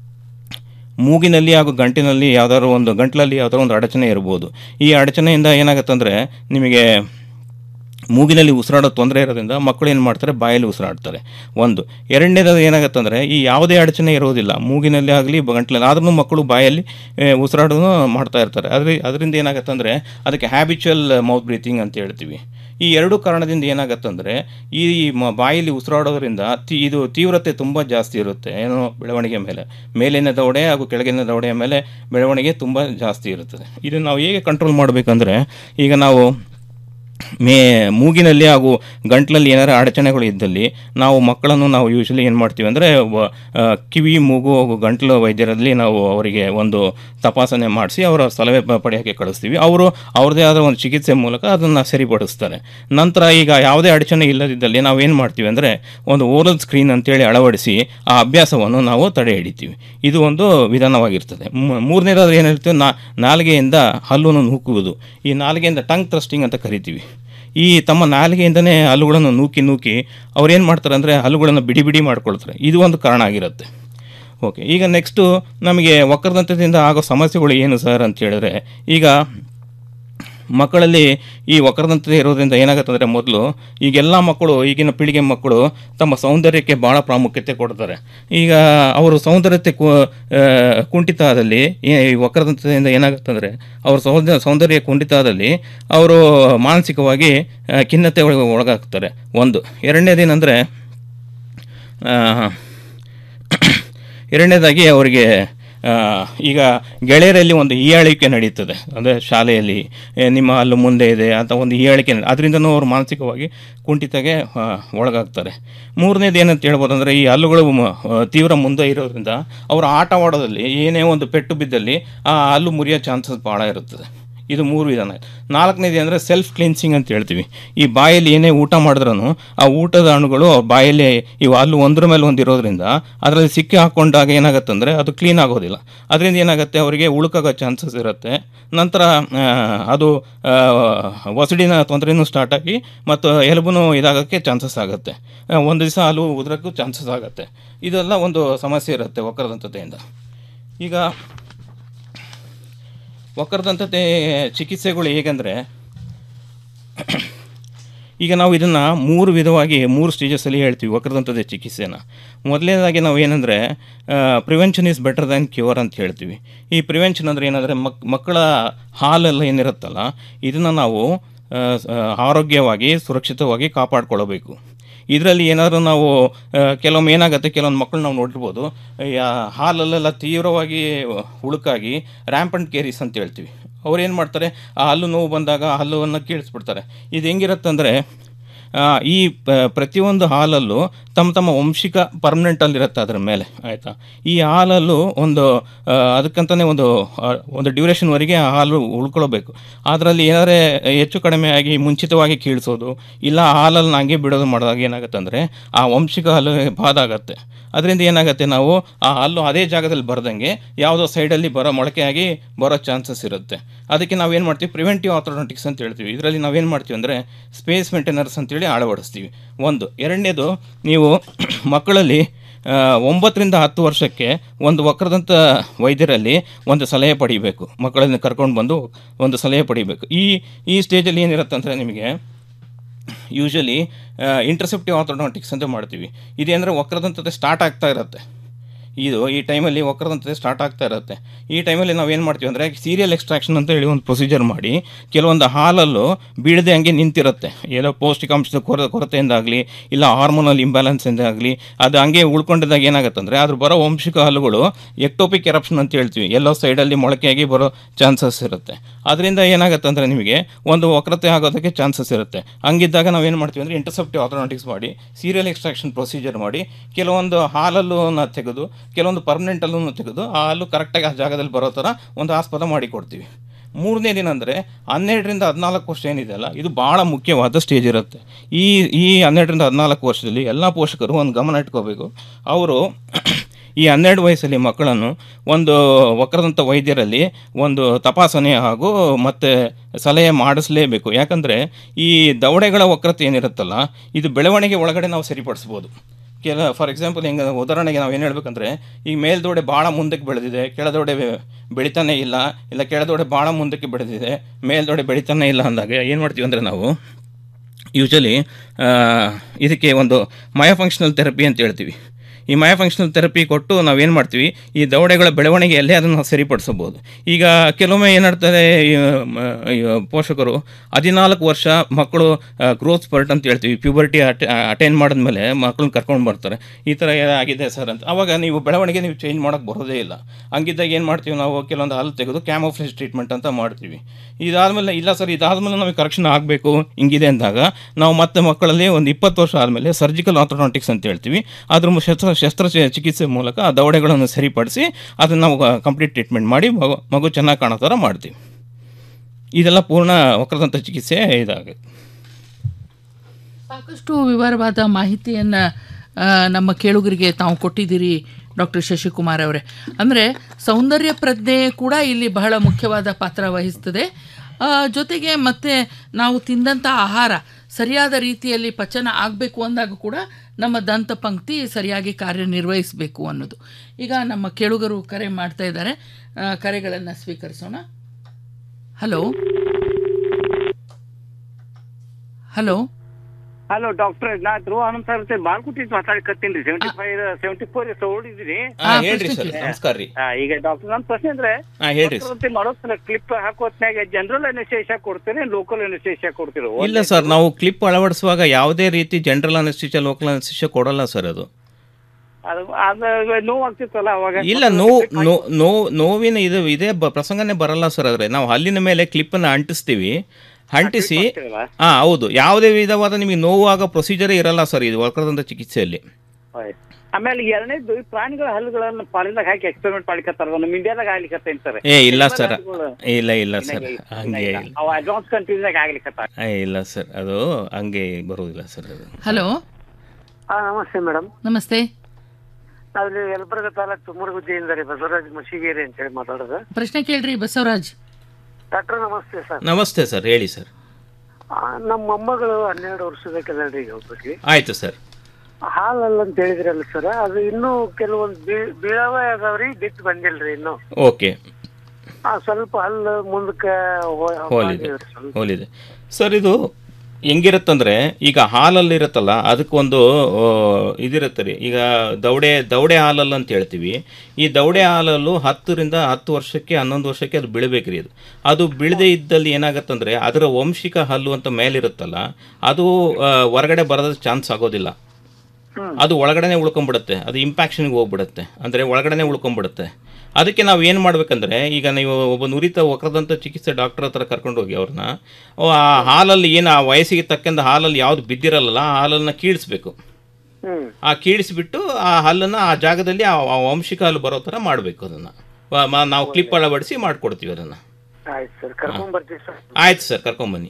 ಮೂಗಿನಲ್ಲಿ ಹಾಗೂ ಗಂಟಿನಲ್ಲಿ ಯಾವ್ದಾದ್ರು ಒಂದು ಗಂಟಲಲ್ಲಿ ಯಾವ್ದಾದ್ರು ಒಂದು ಅಡಚಣೆ ಇರ್ಬೋದು ಈ ಅಡಚಣೆಯಿಂದ ಏನಾಗುತ್ತಂದರೆ ನಿಮಗೆ ಮೂಗಿನಲ್ಲಿ ಉಸಿರಾಡೋ ತೊಂದರೆ ಇರೋದ್ರಿಂದ ಮಕ್ಕಳು ಏನು ಮಾಡ್ತಾರೆ ಬಾಯಲ್ಲಿ ಉಸಿರಾಡ್ತಾರೆ ಒಂದು ಎರಡನೇದು ಏನಾಗುತ್ತಂದರೆ ಈ ಯಾವುದೇ ಅಡಚಣೆ ಇರೋದಿಲ್ಲ ಮೂಗಿನಲ್ಲಿ ಆಗಲಿ ಗಂಟಲಲ್ಲಿ ಆದ್ರೂ ಮಕ್ಕಳು ಬಾಯಲ್ಲಿ ಆ, ಉಸಿರಾಡೋದು ಮಾಡ್ತಾ ಇರ್ತಾರೆ ಅದ್ರ ಅದರಿಂದ ಏನಾಗುತ್ತಂದರೆ ಅದಕ್ಕೆ ಹ್ಯಾಬಿಚುವಲ್ ಮೌತ್ ಬ್ರೀತಿಂಗ್ ಅಂತ ಹೇಳ್ತೀವಿ ಈ ಎರಡು ಕಾರಣದಿಂದ ಏನಾಗತ್ತಂದರೆ ಈ ಮ ಬಾಯಲ್ಲಿ ಉಸಿರಾಡೋದ್ರಿಂದ ತಿ ಇದು ತೀವ್ರತೆ ತುಂಬ ಜಾಸ್ತಿ ಇರುತ್ತೆ ಏನೋ ಬೆಳವಣಿಗೆ ಮೇಲೆ ಮೇಲಿನ ದವಡೆ ಹಾಗೂ ಕೆಳಗಿನ ದವಡೆಯ ಮೇಲೆ ಬೆಳವಣಿಗೆ ತುಂಬ ಜಾಸ್ತಿ ಇರುತ್ತದೆ ಇದನ್ನು ನಾವು ಹೇಗೆ ಕಂಟ್ರೋಲ್ ಮಾಡಬೇಕಂದ್ರೆ ಈಗ ನಾವು ಮೇ ಮೂಗಿನಲ್ಲಿ ಹಾಗೂ ಗಂಟ್ಲಲ್ಲಿ ಏನಾರು ಅಡಚಣೆಗಳು ಇದ್ದಲ್ಲಿ ನಾವು ಮಕ್ಕಳನ್ನು ನಾವು ಯೂಶಲಿ ಏನು ಮಾಡ್ತೀವಿ ಅಂದರೆ ಕಿವಿ ಮೂಗು ಹಾಗೂ ಗಂಟ್ಲು ವೈದ್ಯರಲ್ಲಿ ನಾವು ಅವರಿಗೆ ಒಂದು ತಪಾಸಣೆ ಮಾಡಿಸಿ ಅವರ ಸಲಹೆ ಪ- ಪಡೆಯೋಕ್ಕೆ ಕಳಿಸ್ತೀವಿ ಅವರು ಅವ್ರದ್ದೇ ಆದ ಒಂದು ಚಿಕಿತ್ಸೆ ಮೂಲಕ ಅದನ್ನು ಸರಿಪಡಿಸ್ತಾರೆ ನಂತರ ಈಗ ಯಾವುದೇ ಅಡಚಣೆ ಇಲ್ಲದಿದ್ದಲ್ಲಿ ನಾವು ಏನು ಮಾಡ್ತೀವಿ ಅಂದರೆ ಒಂದು ಓರಲ್ ಸ್ಕ್ರೀನ್ ಅಂತೇಳಿ ಅಳವಡಿಸಿ ಆ ಅಭ್ಯಾಸವನ್ನು ನಾವು ತಡೆ ಹಿಡಿತೀವಿ ಇದು ಒಂದು ವಿಧಾನವಾಗಿರ್ತದೆ ಮೂ- ಮೂರನೇದಾದ್ರೆ ಏನಿರ್ತದೆ ನಾ ನಾಲಿಗೆಯಿಂದ ಹಲ್ಲನ್ನು ನೂಕುವುದು ಈ ನಾಲಿಗೆಯಿಂದ ಟಂಗ್ ಥ್ರಸ್ಟಿಂಗ್ ಅಂತ ಕರಿತೀವಿ ಈ ತಮ್ಮ ನಾಲಿಗೆಯಿಂದನೇ ಹಲ್ಲುಗಳನ್ನು ನೂಕಿ ನೂಕಿ ಅವ್ರು ಏನು ಮಾಡ್ತಾರೆ ಅಂದರೆ ಹಲ್ಲುಗಳನ್ನು ಬಿಡಿ ಬಿಡಿ ಮಾಡ್ಕೊಳ್ತಾರೆ ಇದು ಒಂದು ಕಾರಣ ಆಗಿರುತ್ತೆ ಓಕೆ ಈಗ ನೆಕ್ಸ್ಟು ನಮಗೆ ವಕ್ರದಂತದಿಂದ ಆಗೋ ಸಮಸ್ಯೆಗಳು ಏನು ಸರ್ ಅಂತ ಹೇಳಿದ್ರೆ ಈಗ ಮಕ್ಕಳಲ್ಲಿ ಈ ವಕ್ರದಂತ ಇರೋದ್ರಿಂದ ಏನಾಗುತ್ತೆ ಅಂದರೆ ಮೊದಲು ಈಗೆಲ್ಲ ಮಕ್ಕಳು ಈಗಿನ ಪೀಳಿಗೆ ಮಕ್ಕಳು ತಮ್ಮ ಸೌಂದರ್ಯಕ್ಕೆ ಭಾಳ ಪ್ರಾಮುಖ್ಯತೆ ಕೊಡ್ತಾರೆ ಈಗ ಅವರು ಸೌಂದರ್ಯತೆ ಕು ಆ, ಕುಂಠಿತ ಆದಲ್ಲಿ ಈ ವಕ್ರದಂತದಿಂದ ಏನಾಗುತ್ತೆ ಅಂದರೆ ಅವ್ರ ಸೌಂದರ್ಯ ಸೌಂದರ್ಯ ಕುಂಠಿತ ಆದಲ್ಲಿ ಅವರು ಮಾನಸಿಕವಾಗಿ ಆ, ಖಿನ್ನತೆ ಒಳಗೆ ಒಳಗಾಗ್ತಾರೆ ಒಂದು ಎರಡನೇದೇನೆಂದರೆ ಎರಡನೇದಾಗಿ ಅವರಿಗೆ ಆ, ಈಗ ಗೆಳೆಯರಲ್ಲಿ ಒಂದು ಹೀಯಾಳಿಕೆ ನಡೀತದೆ ಅಂದರೆ ಶಾಲೆಯಲ್ಲಿ ಏ, ನಿಮ್ಮ ಹಲ್ಲು ಮುಂದೆ ಇದೆ ಅಂತ ಒಂದು ಹೀಯಾಳಿಕೆ ನಡೆ- ಅದರಿಂದನೂ ಅವರು ಮಾನಸಿಕವಾಗಿ ಕುಂಠಿತಗೆ ಆ, ಒಳಗಾಗ್ತಾರೆ ಮೂರನೇದು ಏನಂತ ಹೇಳ್ಬೋದು ಅಂದರೆ ಈ ಹಲ್ಲುಗಳು ಮ- ಆ, ತೀವ್ರ ಮುಂದೆ ಇರೋದ್ರಿಂದ ಅವರು ಆಟವಾಡೋದಲ್ಲಿ ಏನೇ ಒಂದು ಪೆಟ್ಟು ಬಿದ್ದಲ್ಲಿ ಆ ಹಲ್ಲು ಮುರಿಯೋ ಚಾನ್ಸಸ್ ಭಾಳ ಇರುತ್ತದೆ ಇದು ಮೂರು ವಿಧಾನ ನಾಲ್ಕನೇದು ಅಂದರೆ ಸೆಲ್ಫ್ ಕ್ಲೀನ್ಸಿಂಗ್ ಅಂತ ಹೇಳ್ತೀವಿ ಈ ಬಾಯಲ್ಲಿ ಏನೇ ಊಟ ಮಾಡಿದ್ರೂ ಆ ಊಟದ ಅಣುಗಳು ಅವ್ರ ಬಾಯಲ್ಲಿ ಇವು ಹಲ್ಲು ಒಂದ್ರ ಮೇಲೆ ಒಂದು ಇರೋದ್ರಿಂದ ಅದರಲ್ಲಿ ಸಿಕ್ಕಿ ಹಾಕ್ಕೊಂಡಾಗ ಏನಾಗುತ್ತೆ ಅಂದರೆ ಅದು ಕ್ಲೀನ್ ಆಗೋದಿಲ್ಲ ಅದರಿಂದ ಏನಾಗುತ್ತೆ ಅವರಿಗೆ ಉಳುಕಾಗೋ ಚಾನ್ಸಸ್ ಇರುತ್ತೆ ನಂತರ ಆ, ಅದು ಆ, ಒಸಡಿನ ತೊಂದರೆನೂ ಸ್ಟಾರ್ಟ್ ಆಗಿ ಮತ್ತು ಎಲುಬು ಇದಾಗೋಕ್ಕೆ ಚಾನ್ಸಸ್ ಆಗುತ್ತೆ ಆ, ಒಂದು ದಿವಸ ಹಲ್ಲು ಉದ್ರಕ್ಕೂ ಚಾನ್ಸಸ್ ಆಗುತ್ತೆ ಇದೆಲ್ಲ ಒಂದು ಸಮಸ್ಯೆ ಇರುತ್ತೆ ವಕ್ರದಂತತೆಯಿಂದ ಈಗ ವಕ್ರದಂತತೆ ಚಿಕಿತ್ಸೆಗಳು ಹೇಗೆಂದರೆ ಈಗ ನಾವು ಇದನ್ನು ಮೂರು ವಿಧವಾಗಿ ಮೂರು ಸ್ಟೇಜಸಲ್ಲಿ ಹೇಳ್ತೀವಿ ವಕ್ರದಂತದ ಚಿಕಿತ್ಸೆನ ಮೊದಲನೇದಾಗಿ ನಾವು ಏನಂದರೆ prevention is better than cure ಅಂತ ಹೇಳ್ತೀವಿ ಈ ಪ್ರಿವೆನ್ಷನ್ ಅಂದರೆ ಏನಂದರೆ ಮಕ್ ಮಕ್ಕಳ ಹಾಲೆಲ್ಲ ಏನಿರುತ್ತಲ್ಲ ಇದನ್ನು ನಾವು ಆ, ಸ- ಆರೋಗ್ಯವಾಗಿ ಸುರಕ್ಷಿತವಾಗಿ ಕಾಪಾಡ್ಕೊಳ್ಬೇಕು ಇದರಲ್ಲಿ ಏನಾದರೂ ನಾವು ಆ, ಕೆಲವೊಮ್ಮೆ ಏನಾಗುತ್ತೆ ಕೆಲವೊಂದು ಮಕ್ಕಳು ನಾವು ನೋಡಿರ್ಬೋದು ಈ, ಆ, ಹಾಲಲ್ಲೆಲ್ಲ ತೀವ್ರವಾಗಿ ಹುಳುಕಾಗಿ ರ್ಯಾಂಪಂಟ್ ಕೇರಿಸ್ ಅಂತ ಹೇಳ್ತೀವಿ ಅವ್ರು ಏನು ಮಾಡ್ತಾರೆ ಆ ಹಲ್ಲು ನೋವು ಬಂದಾಗ ಆ ಹಲ್ಲುವನ್ನು ಕೀಳಿಸ್ಬಿಡ್ತಾರೆ ಇದು ಹೆಂಗಿರುತ್ತಂದರೆ ಆ, ಈ ಪ- ಪ್ರತಿಯೊಂದು ಹಾಲಲ್ಲೂ ತಮ್ಮ ತಮ್ಮ ವಂಶಿಕ ಪರ್ಮನೆಂಟಲ್ಲಿರುತ್ತೆ ಅದರ ಮೇಲೆ ಆಯಿತಾ ಈ ಹಾಲಲ್ಲೂ ಒಂದು ಆ, ಅದಕ್ಕಂತಲೇ ಒಂದು ಆ, ಒಂದು ಡ್ಯೂರೇಷನ್ವರೆಗೆ ಆ ಹಾಲು ಉಳ್ಕೊಳ್ಬೇಕು ಅದರಲ್ಲಿ ಏನಾದರೆ ಹೆಚ್ಚು ಕಡಿಮೆ ಆಗಿ ಮುಂಚಿತವಾಗಿ ಕೀಳಿಸೋದು ಇಲ್ಲ ಆ ಹಾಲಲ್ಲಿ ಹಂಗೆ ಬಿಡೋದು ಮಾಡಿದಾಗ ಏನಾಗುತ್ತೆ ಅಂದರೆ ಆ ವಂಶಿಕ ಹಾಲು ಬಾಧ ಆಗುತ್ತೆ ಅದರಿಂದ ಏನಾಗುತ್ತೆ ನಾವು ಆ ಹಲ್ಲು ಅದೇ ಜಾಗದಲ್ಲಿ ಬರ್ದಂಗೆ ಯಾವುದೋ ಸೈಡಲ್ಲಿ ಬರೋ ಮೊಳಕೆಯಾಗಿ ಬರೋ ಚಾನ್ಸಸ್ ಇರುತ್ತೆ ಅದಕ್ಕೆ ನಾವೇನು ಮಾಡ್ತೀವಿ ಪ್ರಿವೆಂಟಿವ್ ಆರ್ಥೋಡಾಂಟಿಕ್ಸ್ ಅಂತ ಹೇಳ್ತೀವಿ ಇದರಲ್ಲಿ ನಾವೇನು ಮಾಡ್ತೀವಿ ಅಂದರೆ ಸ್ಪೇಸ್ ಮೇಂಟೆನರ್ಸ್ ಅಂತೇಳಿ ಅಳವಡಿಸ್ತೀವಿ ಒಂದು ಎರಡನೇದು ನೀವು ಮಕ್ಕಳಲ್ಲಿ ಆ, ಒಂಬತ್ತರಿಂದ ಹತ್ತು ವರ್ಷಕ್ಕೆ ಒಂದು ವಕ್ರದಂತ ವೈದ್ಯರಲ್ಲಿ ಒಂದು ಸಲಹೆ ಪಡಿಬೇಕು ಮಕ್ಕಳನ್ನು ಕರ್ಕೊಂಡು ಬಂದು ಒಂದು ಸಲಹೆ ಪಡಿಬೇಕು ಈ ಈ ಸ್ಟೇಜಲ್ಲಿ ಏನಿರುತ್ತೆ ಅಂದರೆ ನಿಮಗೆ ಯೂಶಲಿ ಇಂಟರ್ಸೆಪ್ಟಿವ್ ಆರ್ಥೋಡಾಂಟಿಕ್ಸ್ ಅಂತ ಮಾಡ್ತೀವಿ ಇದೇಂದರೆ ವಕ್ರದಂತತೆ ಸ್ಟಾರ್ಟ್ ಆಗ್ತಾ ಇರುತ್ತೆ ಇದು ಈ ಟೈಮಲ್ಲಿ ವಕ್ರದಂತತೆ ಸ್ಟಾರ್ಟ್ ಆಗ್ತಾ ಇರುತ್ತೆ ಈ ಟೈಮಲ್ಲಿ ನಾವು ಏನು ಮಾಡ್ತೀವಿ ಅಂದರೆ ಸೀರಿಯಲ್ ಎಕ್ಸ್ಟ್ರಾಕ್ಷನ್ ಅಂತ ಹೇಳಿ ಒಂದು ಪ್ರೊಸೀಜರ್ ಮಾಡಿ ಕೆಲವೊಂದು ಹಾಲಲ್ಲೂ ಬೀಳದೆ ಹಂಗೆ ನಿಂತಿರುತ್ತೆ ಏನೋ ಪೌಷ್ಟಿಕಾಂಶದ ಕೊರ ಕೊರತೆಯಿಂದಾಗಲಿ ಇಲ್ಲ ಹಾರ್ಮೋನಲ್ ಇಂಬ್ಯಾಲೆನ್ಸಿಂದಾಗಲಿ ಅದು ಹಂಗೆ ಉಳ್ಕೊಂಡಿದ್ದಾಗ ಏನಾಗುತ್ತೆ ಅಂದರೆ ಅದ್ರ ಬರೋ ವಂಶಿಕ ಹಾಲುಗಳು ಎಕ್ಟೋಪಿಕ್ ಎರಪ್ಷನ್ ಅಂತ ಹೇಳ್ತೀವಿ ಎಲ್ಲೋ ಸೈಡಲ್ಲಿ ಮೊಳಕೆಯಾಗಿ ಬರೋ ಚಾನ್ಸಸ್ ಇರುತ್ತೆ ಅದರಿಂದ ಏನಾಗುತ್ತೆ ಅಂದರೆ ನಿಮಗೆ ಒಂದು ವಕ್ರತೆ ಆಗೋದಕ್ಕೆ ಚಾನ್ಸಸ್ ಇರುತ್ತೆ ಹಂಗಿದ್ದಾಗ ನಾವೇನು ಮಾಡ್ತೀವಿ ಅಂದರೆ ಇಂಟರ್ಸೆಪ್ಟಿವ್ ಆರ್ಥೋನಾಟಿಕ್ಸ್ ಮಾಡಿ ಸೀರಿಯಲ್ ಎಕ್ಸ್ಟ್ರಾಕ್ಷನ್ ಪ್ರೊಸೀಜರ್ ಮಾಡಿ ಕೆಲವೊಂದು ಹಾಲಲ್ಲೂ ತೆಗೆದು ಕೆಲವೊಂದು ಪರ್ಮನೆಂಟಲ್ಲೂ ತೆಗೆದು ಆ ಹಾಲು ಕರೆಕ್ಟಾಗಿ ಆ ಜಾಗದಲ್ಲಿ ಬರೋ ಥರ ಒಂದು ಆಸ್ಪದ ಮಾಡಿ ಕೊಡ್ತೀವಿ ಮೂರನೇದೇನೆಂದರೆ ಹನ್ನೆರಡರಿಂದ ಹದಿನಾಲ್ಕು ವರ್ಷ ಏನಿದೆಯಲ್ಲ ಇದು ಭಾಳ ಮುಖ್ಯವಾದ ಸ್ಟೇಜ್ ಇರುತ್ತೆ ಈ ಈ ಹನ್ನೆರಡರಿಂದ ಹದಿನಾಲ್ಕು ವರ್ಷದಲ್ಲಿ ಎಲ್ಲ ಪೋಷಕರು ಒಂದು ಗಮನ ಇಟ್ಕೋಬೇಕು ಅವರು ಈ ಹನ್ನೆರಡು ವಯಸ್ಸಲ್ಲಿ ಮಕ್ಕಳನ್ನು ಒಂದು ವಕ್ರದಂತ ವೈದ್ಯರಲ್ಲಿ ಒಂದು ತಪಾಸಣೆ ಹಾಗೂ ಮತ್ತು ಸಲಹೆ ಮಾಡಿಸಲೇಬೇಕು ಯಾಕಂದರೆ ಈ ದವಡೆಗಳ ವಕ್ರತೆ ಏನಿರುತ್ತಲ್ಲ ಇದು ಬೆಳವಣಿಗೆ ಒಳಗಡೆ ನಾವು ಸರಿಪಡಿಸ್ಬೋದು ಕೆಲ ಫಾರ್ ಎಕ್ಸಾಂಪಲ್ ಹಿಂಗೆ ಉದಾಹರಣೆಗೆ ನಾವು ಏನು ಹೇಳ್ಬೇಕಂದ್ರೆ ಈಗ ಮೇಲ್ದೋಡೆ ಭಾಳ ಮುಂದಕ್ಕೆ ಬೆಳೆದಿದೆ ಕೆಳದೋಡೆ ಬೆ- ಬೆಳಿತಾನೆ ಇಲ್ಲ ಇಲ್ಲ ಕೆಳದೋಡೆ ಭಾಳ ಮುಂದಕ್ಕೆ ಬೆಳೆದಿದೆ ಮೇಲ್ದೋಡೆ ಬೆಳಿತಾನೆ ಇಲ್ಲ ಅಂದಾಗ ಏನು ಮಾಡ್ತೀವಿ ಅಂದರೆ ನಾವು ಯೂಶಲಿ ಇದಕ್ಕೆ ಒಂದು ಮಯೋಫಂಕ್ಷನಲ್ ಥೆರಪಿ ಅಂತ ಹೇಳ್ತೀವಿ ಈ ಮಯೋಫಂಕ್ಷನಲ್ ಥೆರಪಿ ಕೊಟ್ಟು ನಾವೇನು ಮಾಡ್ತೀವಿ ಈ ದವಡೆಗಳ ಬೆಳವಣಿಗೆಯಲ್ಲೇ ಅದನ್ನು ನಾವು ಸರಿಪಡಿಸಬಹುದು ಈಗ ಕೆಲವೊಮ್ಮೆ ಏನಾಗ್ತದೆ ಈ, ಮ, ಈ ಪೋಷಕರು ಹದಿನಾಲ್ಕು ವರ್ಷ ಮಕ್ಕಳು ಗ್ರೋತ್ ಸ್ಪರ್ಟ್ ಅಂತ ಹೇಳ್ತೀವಿ ಪ್ಯೂಬರ್ಟಿ ಅಟೈನ್ ಮಾಡಿದ್ಮೇಲೆ ಮಕ್ಕಳನ್ನ ಕರ್ಕೊಂಡು ಬರ್ತಾರೆ ಈ ಥರ ಆಗಿದೆ ಸರ್ ಅಂತ ಅವಾಗ ನೀವು ಬೆಳವಣಿಗೆ ನೀವು ಚೇಂಜ್ ಮಾಡೋಕ್ಕೆ ಬರೋದೇ ಇಲ್ಲ ಹಂಗಿದ್ದಾಗ ಏನು ಮಾಡ್ತೀವಿ ನಾವು ಕೆಲವೊಂದು ಹಾಲು ತೆಗೆದು ಕ್ಯಾಮೋಫ್ಲೇಜ್ ಟ್ರೀಟ್ಮೆಂಟ್ ಅಂತ ಮಾಡ್ತೀವಿ ಇದಾದಮೇಲೆ ಇಲ್ಲ ಸರ್ ಇದಾದಮೇಲೆ ನಮಗೆ ಕರೆಕ್ಷನ್ ಆಗಬೇಕು ಹಿಂಗಿದೆ ಅಂದಾಗ ನಾವು ಮತ್ತೆ ಮಕ್ಕಳಲ್ಲಿ ಒಂದು ಇಪ್ಪತ್ತು ವರ್ಷ ಆದಮೇಲೆ ಸರ್ಜಿಕಲ್ ಆರ್ಥೋನಾಟಿಕ್ಸ್ ಅಂತ ಹೇಳ್ತೀವಿ ಅದ್ರ ಮು- ಶಸ್ತ್ರ ಶಸ್ತ್ರ ಚಿ- ಚಿಕಿತ್ಸೆ ಮೂಲಕ ಆ ದವಡೆಗಳನ್ನು ಸರಿಪಡಿಸಿ ಅದನ್ನು ನಾವು ಕಂಪ್ಲೀಟ್ ಟ್ರೀಟ್ಮೆಂಟ್ ಮಾಡಿ ಮಗು ಮಗು ಚೆನ್ನಾಗಿ ಕಾಣೋ ಥರ ಮಾಡ್ತೀವಿ ಇದೆಲ್ಲ ಪೂರ್ಣ ವಕ್ರದಂತ ಚಿಕಿತ್ಸೆ ಇದಾಗುತ್ತೆ ಸಾಕಷ್ಟು ವಿವರವಾದ ಮಾಹಿತಿಯನ್ನು ನಮ್ಮ ಕೇಳುಗರಿಗೆ ತಾವು ಕೊಟ್ಟಿದ್ದೀರಿ ಡಾಕ್ಟರ್ ಶಶಿಕುಮಾರ್ ಅವರೇ ಅಂದರೆ ಸೌಂದರ್ಯ ಪ್ರಜ್ಞೆ ಕೂಡ ಇಲ್ಲಿ ಬಹಳ ಮುಖ್ಯವಾದ ಪಾತ್ರ ವಹಿಸ್ತದೆ ಆ, ಜೊತೆಗೆ ಮತ್ತೆ ನಾವು ತಿಂದಂಥ ಆಹಾರ ಸರಿಯಾದ ರೀತಿಯಲ್ಲಿ ಪಚನ ಆಗಬೇಕು ಅಂದಾಗ ಕೂಡ ನಮ್ಮ ದಂತ ಪಂಕ್ತಿ ಸರಿಯಾಗಿ ಕಾರ್ಯನಿರ್ವಹಿಸಬೇಕು ಅನ್ನೋದು ಈಗ ನಮ್ಮ ಕೇಳುಗರು ಕರೆ ಮಾಡ್ತಾ ಇದ್ದಾರೆ ಕರೆಗಳನ್ನು ಸ್ವೀಕರಿಸೋಣ ಹಲೋ ಹಲೋ ಹಲೋ ಡಾಕ್ಟರ್ ನಾ ಧ್ರುವ ಅನಂತ ಸರ್ ಬಾಲ್ಕುಟಿ ಮಾತಾಡ್ಕತ್ತೀನಿ seventy five seventy four years ಓಲ್ಡಿದ್ದೀನಿ ಹಾ, ಹೇಳ್ರಿ ಸರ್ ನಮಸ್ಕಾರ ರೀ ಈಗ ಡಾಕ್ಟರ್ ನನ್ನ ಪ್ರಶ್ನೆ ಅಂದ್ರೆ ಹಾ, ಹೇಳ್ರಿ ಸರ್. ವಕ್ರದಂತೆ ಮಾಡೋ ಕ್ಲಿಪ್ ಹಾಕೋತ್ನಾಗ ಜನರಲ್ ಅನಸ್ಟೇಷಿಯಾ ಕೊಡ್ತೀರಿ ಲೋಕಲ್ ಅನಸ್ಟೇಷಿಯಾ ಕೊಡ್ತೀರೋ ಇಲ್ಲ ಸರ್ ನಾವು ಕ್ಲಿಪ್ ಅಳವಡಿಸುವಾಗ ಯಾವುದೇ ರೀತಿ ಜನರಲ್ ಅನಸ್ಟಿಷ ಲೋಕಲ್ ಅನಸ್ಟಿಷ ಕೊಡಲ್ಲ ಸರ್ ಅದು ಅದು ಅದು ನೋವು ಆಗ್ತಿತ್ತಲ್ಲ ಅವಾಗ ಇಲ್ಲ ನೋವು ನೋ- ನೋವು ನೋವಿನ ಇದು ಇದೇ ಬ- ಪ್ರಸಂಗನೇ ಬರಲ್ಲ ಸರ್ ಆದರೆ ನಾವು ಹಲ್ಲಿನ ಮೇಲೆ ಕ್ಲಿಪ್ಪನ್ನು ಅಂಟಿಸ್ತೀವಿ ಅಂಟಿಸಿ ಹಾಂ ಹೌದು ಯಾವುದೇ ವಿಧವಾದ ನಿಮಗೆ ನೋವು ಆಗೋ ಪ್ರೊಸೀಜರೇ ಇರಲ್ಲ ಸರ್ ಇದು ವಕ್ರದಂತ ಚಿಕಿತ್ಸೆಯಲ್ಲಿ ಹೋಯ್. ಆಮೇಲೆ ಎರಡನೇದು ಈ ಪ್ರಾಣಿಗಳ ಹಲ್ಲುಗಳನ್ನ ಪಾಲಿಂದಾಗ ಹಾಕಿ ಎಕ್ಸ್ಪೆರಿಮೆಂಟ್ ಮಾಡ್ಕತ್ತಾರ ನಮ್ಮ ಇಂಡಿಯಾದಾಗ ಆಗ್ಲಿಕತ್ತ ಸರ್ ಏ ಇಲ್ಲ ಸರ್ ಇಲ್ಲ ಇಲ್ಲ ಸರ್ ಹಂಗೆ ಇಲ್ಲ ಅವು ಅಡ್ವಾನ್ಸ್ ಕಂಟ್ರೀಸ್ನಾಗ ಆಗ್ಲಿಕತ್ತ ಏ ಇಲ್ಲ ಸರ್ ಅದು ಹಂಗೆ ಬರುವುದಿಲ್ಲ ಸರ್ ಅದು ಹಲೋ ಹಾ ನಮಸ್ತೆ ಮೇಡಮ್ ನಮಸ್ತೆ ನಾವು ಯಲಬುರ್ಗ ತಾಲೂಕು ತುಮರಗುದ್ದಿಯಿಂದ ರೀ ಬಸವರಾಜ್ ಮುಷಿಗೇರಿ ಅಂತ ಹೇಳಿ ಮಾತಾಡೋದು ಪ್ರಶ್ನೆ ಕೇಳ್ರಿ ಬಸವರಾಜ್ ಡಾಕ್ಟರ್ ನಮಸ್ತೆ ಸರ್ ನಮಸ್ತೆ ಸರ್ ಹೇಳಿ ಸರ್ ಆ, ನಮ್ಮ ಮೊಮ್ಮಗಳು ಹನ್ನೆರಡು ವರ್ಷದ ಕೆಳಗಡೆ ಈಗ ಒಬ್ಬರಿಗೆ ಆಯಿತು ಸರ್ ಹಾಲಲ್ಲ ಅಂತ ಹೇಳಿದ್ರಲ್ಲ ಸರ್ ಅದು ಇನ್ನೂ ಕೆಲವೊಂದು ಬೀ- ಬೀಳವ ಅದಾವ್ರಿ ಬಿಟ್ಟು ಬಂದಿಲ್ರಿ ಇನ್ನು ಓಕೆ ಆ, ಸ್ವಲ್ಪ ಹಲ್ಲು ಮುಂದಕ್ಕೆ ಹೋ- ಹೋಲಿದೆ ಹೋಗಿದ್ರಿ ಸ್ವಲ್ಪ. ಹೋಲಿದೆ ಸರ್ ಇದು ಹೆಂಗಿರುತ್ತಂದ್ರೆ ಈಗ ಹಾಲಲ್ಲಿ ಇರುತ್ತಲ್ಲ ಅದಕ್ಕೊಂದು ಆ, ಇದಿರುತ್ತೆ ರೀ ಈಗ ದವಡೆ ದವಡೆ ಹಾಲಲ್ಲಿ ಅಂತ ಹೇಳ್ತೀವಿ ಈ ದವಡೆ ಹಾಲಲ್ಲೂ ಹತ್ತರಿಂದ ಹತ್ತು ವರ್ಷಕ್ಕೆ ಹನ್ನೊಂದು ವರ್ಷಕ್ಕೆ ಅದು ಬೀಳಬೇಕು ರೀ ಅದು ಅದು ಬೀಳದೇ ಇದ್ದಲ್ಲಿ ಏನಾಗುತ್ತಂದ್ರೆ ಅದರ ವಂಶಿಕ ಹಲ್ಲು ಅಂತ ಮೇಲಿರುತ್ತಲ್ಲ ಅದು ಆ, ಹೊರಗಡೆ ಬರೋದ ಚಾನ್ಸ್ ಆಗೋದಿಲ್ಲ ಅದು ಒಳಗಡೆನೆ ಉಳ್ಕೊಂಡ್ಬಿಡುತ್ತೆ ಅದು ಇಂಪ್ಯಾಕ್ಷನ್ಗೆ ಹೋಗ್ಬಿಡುತ್ತೆ ಅಂದರೆ ಒಳಗಡೆನೆ ಉಳ್ಕೊಂಡ್ಬಿಡುತ್ತೆ ಅದಕ್ಕೆ ನಾವು ಏನು ಮಾಡ್ಬೇಕಂದ್ರೆ ಈಗ ನೀವು ಒಬ್ಬ ನುರಿತ ವಕ್ರದಂತ ಚಿಕಿತ್ಸೆ ಡಾಕ್ಟರ್ ಹತ್ರ ಕರ್ಕೊಂಡು ಹೋಗಿ ಅವ್ರನ್ನ ಓ, ಆ ಹಾಲಲ್ಲಿ ಏನು ಆ ವಯಸ್ಸಿಗೆ ತಕ್ಕಂಥ ಹಾಲಲ್ಲಿ ಯಾವುದು ಬಿದ್ದಿರಲ್ಲ ಆ ಹಾಲನ್ನು ಕೀಳಿಸ್ಬೇಕು ಆ ಕೀಳಿಸ್ಬಿಟ್ಟು ಆ ಹಲ್ಲನ್ನು ಆ ಜಾಗದಲ್ಲಿ ಆ ಆ ವಂಶಿಕ ಹಲ್ಲು ಬರೋ ಥರ ಮಾಡಬೇಕು ಅದನ್ನು ನಾವು ಕ್ಲಿಪ್ ಅಳವಡಿಸಿ ಮಾಡಿಕೊಡ್ತೀವಿ ಅದನ್ನು ಆಯ್ತು ಸರ್ ಕರ್ಕೊಂಡ್ ಬರ್ತೀವಿ ಸರ್ ಆಯ್ತು ಸರ್ ಕರ್ಕೊಂಬನ್ನಿ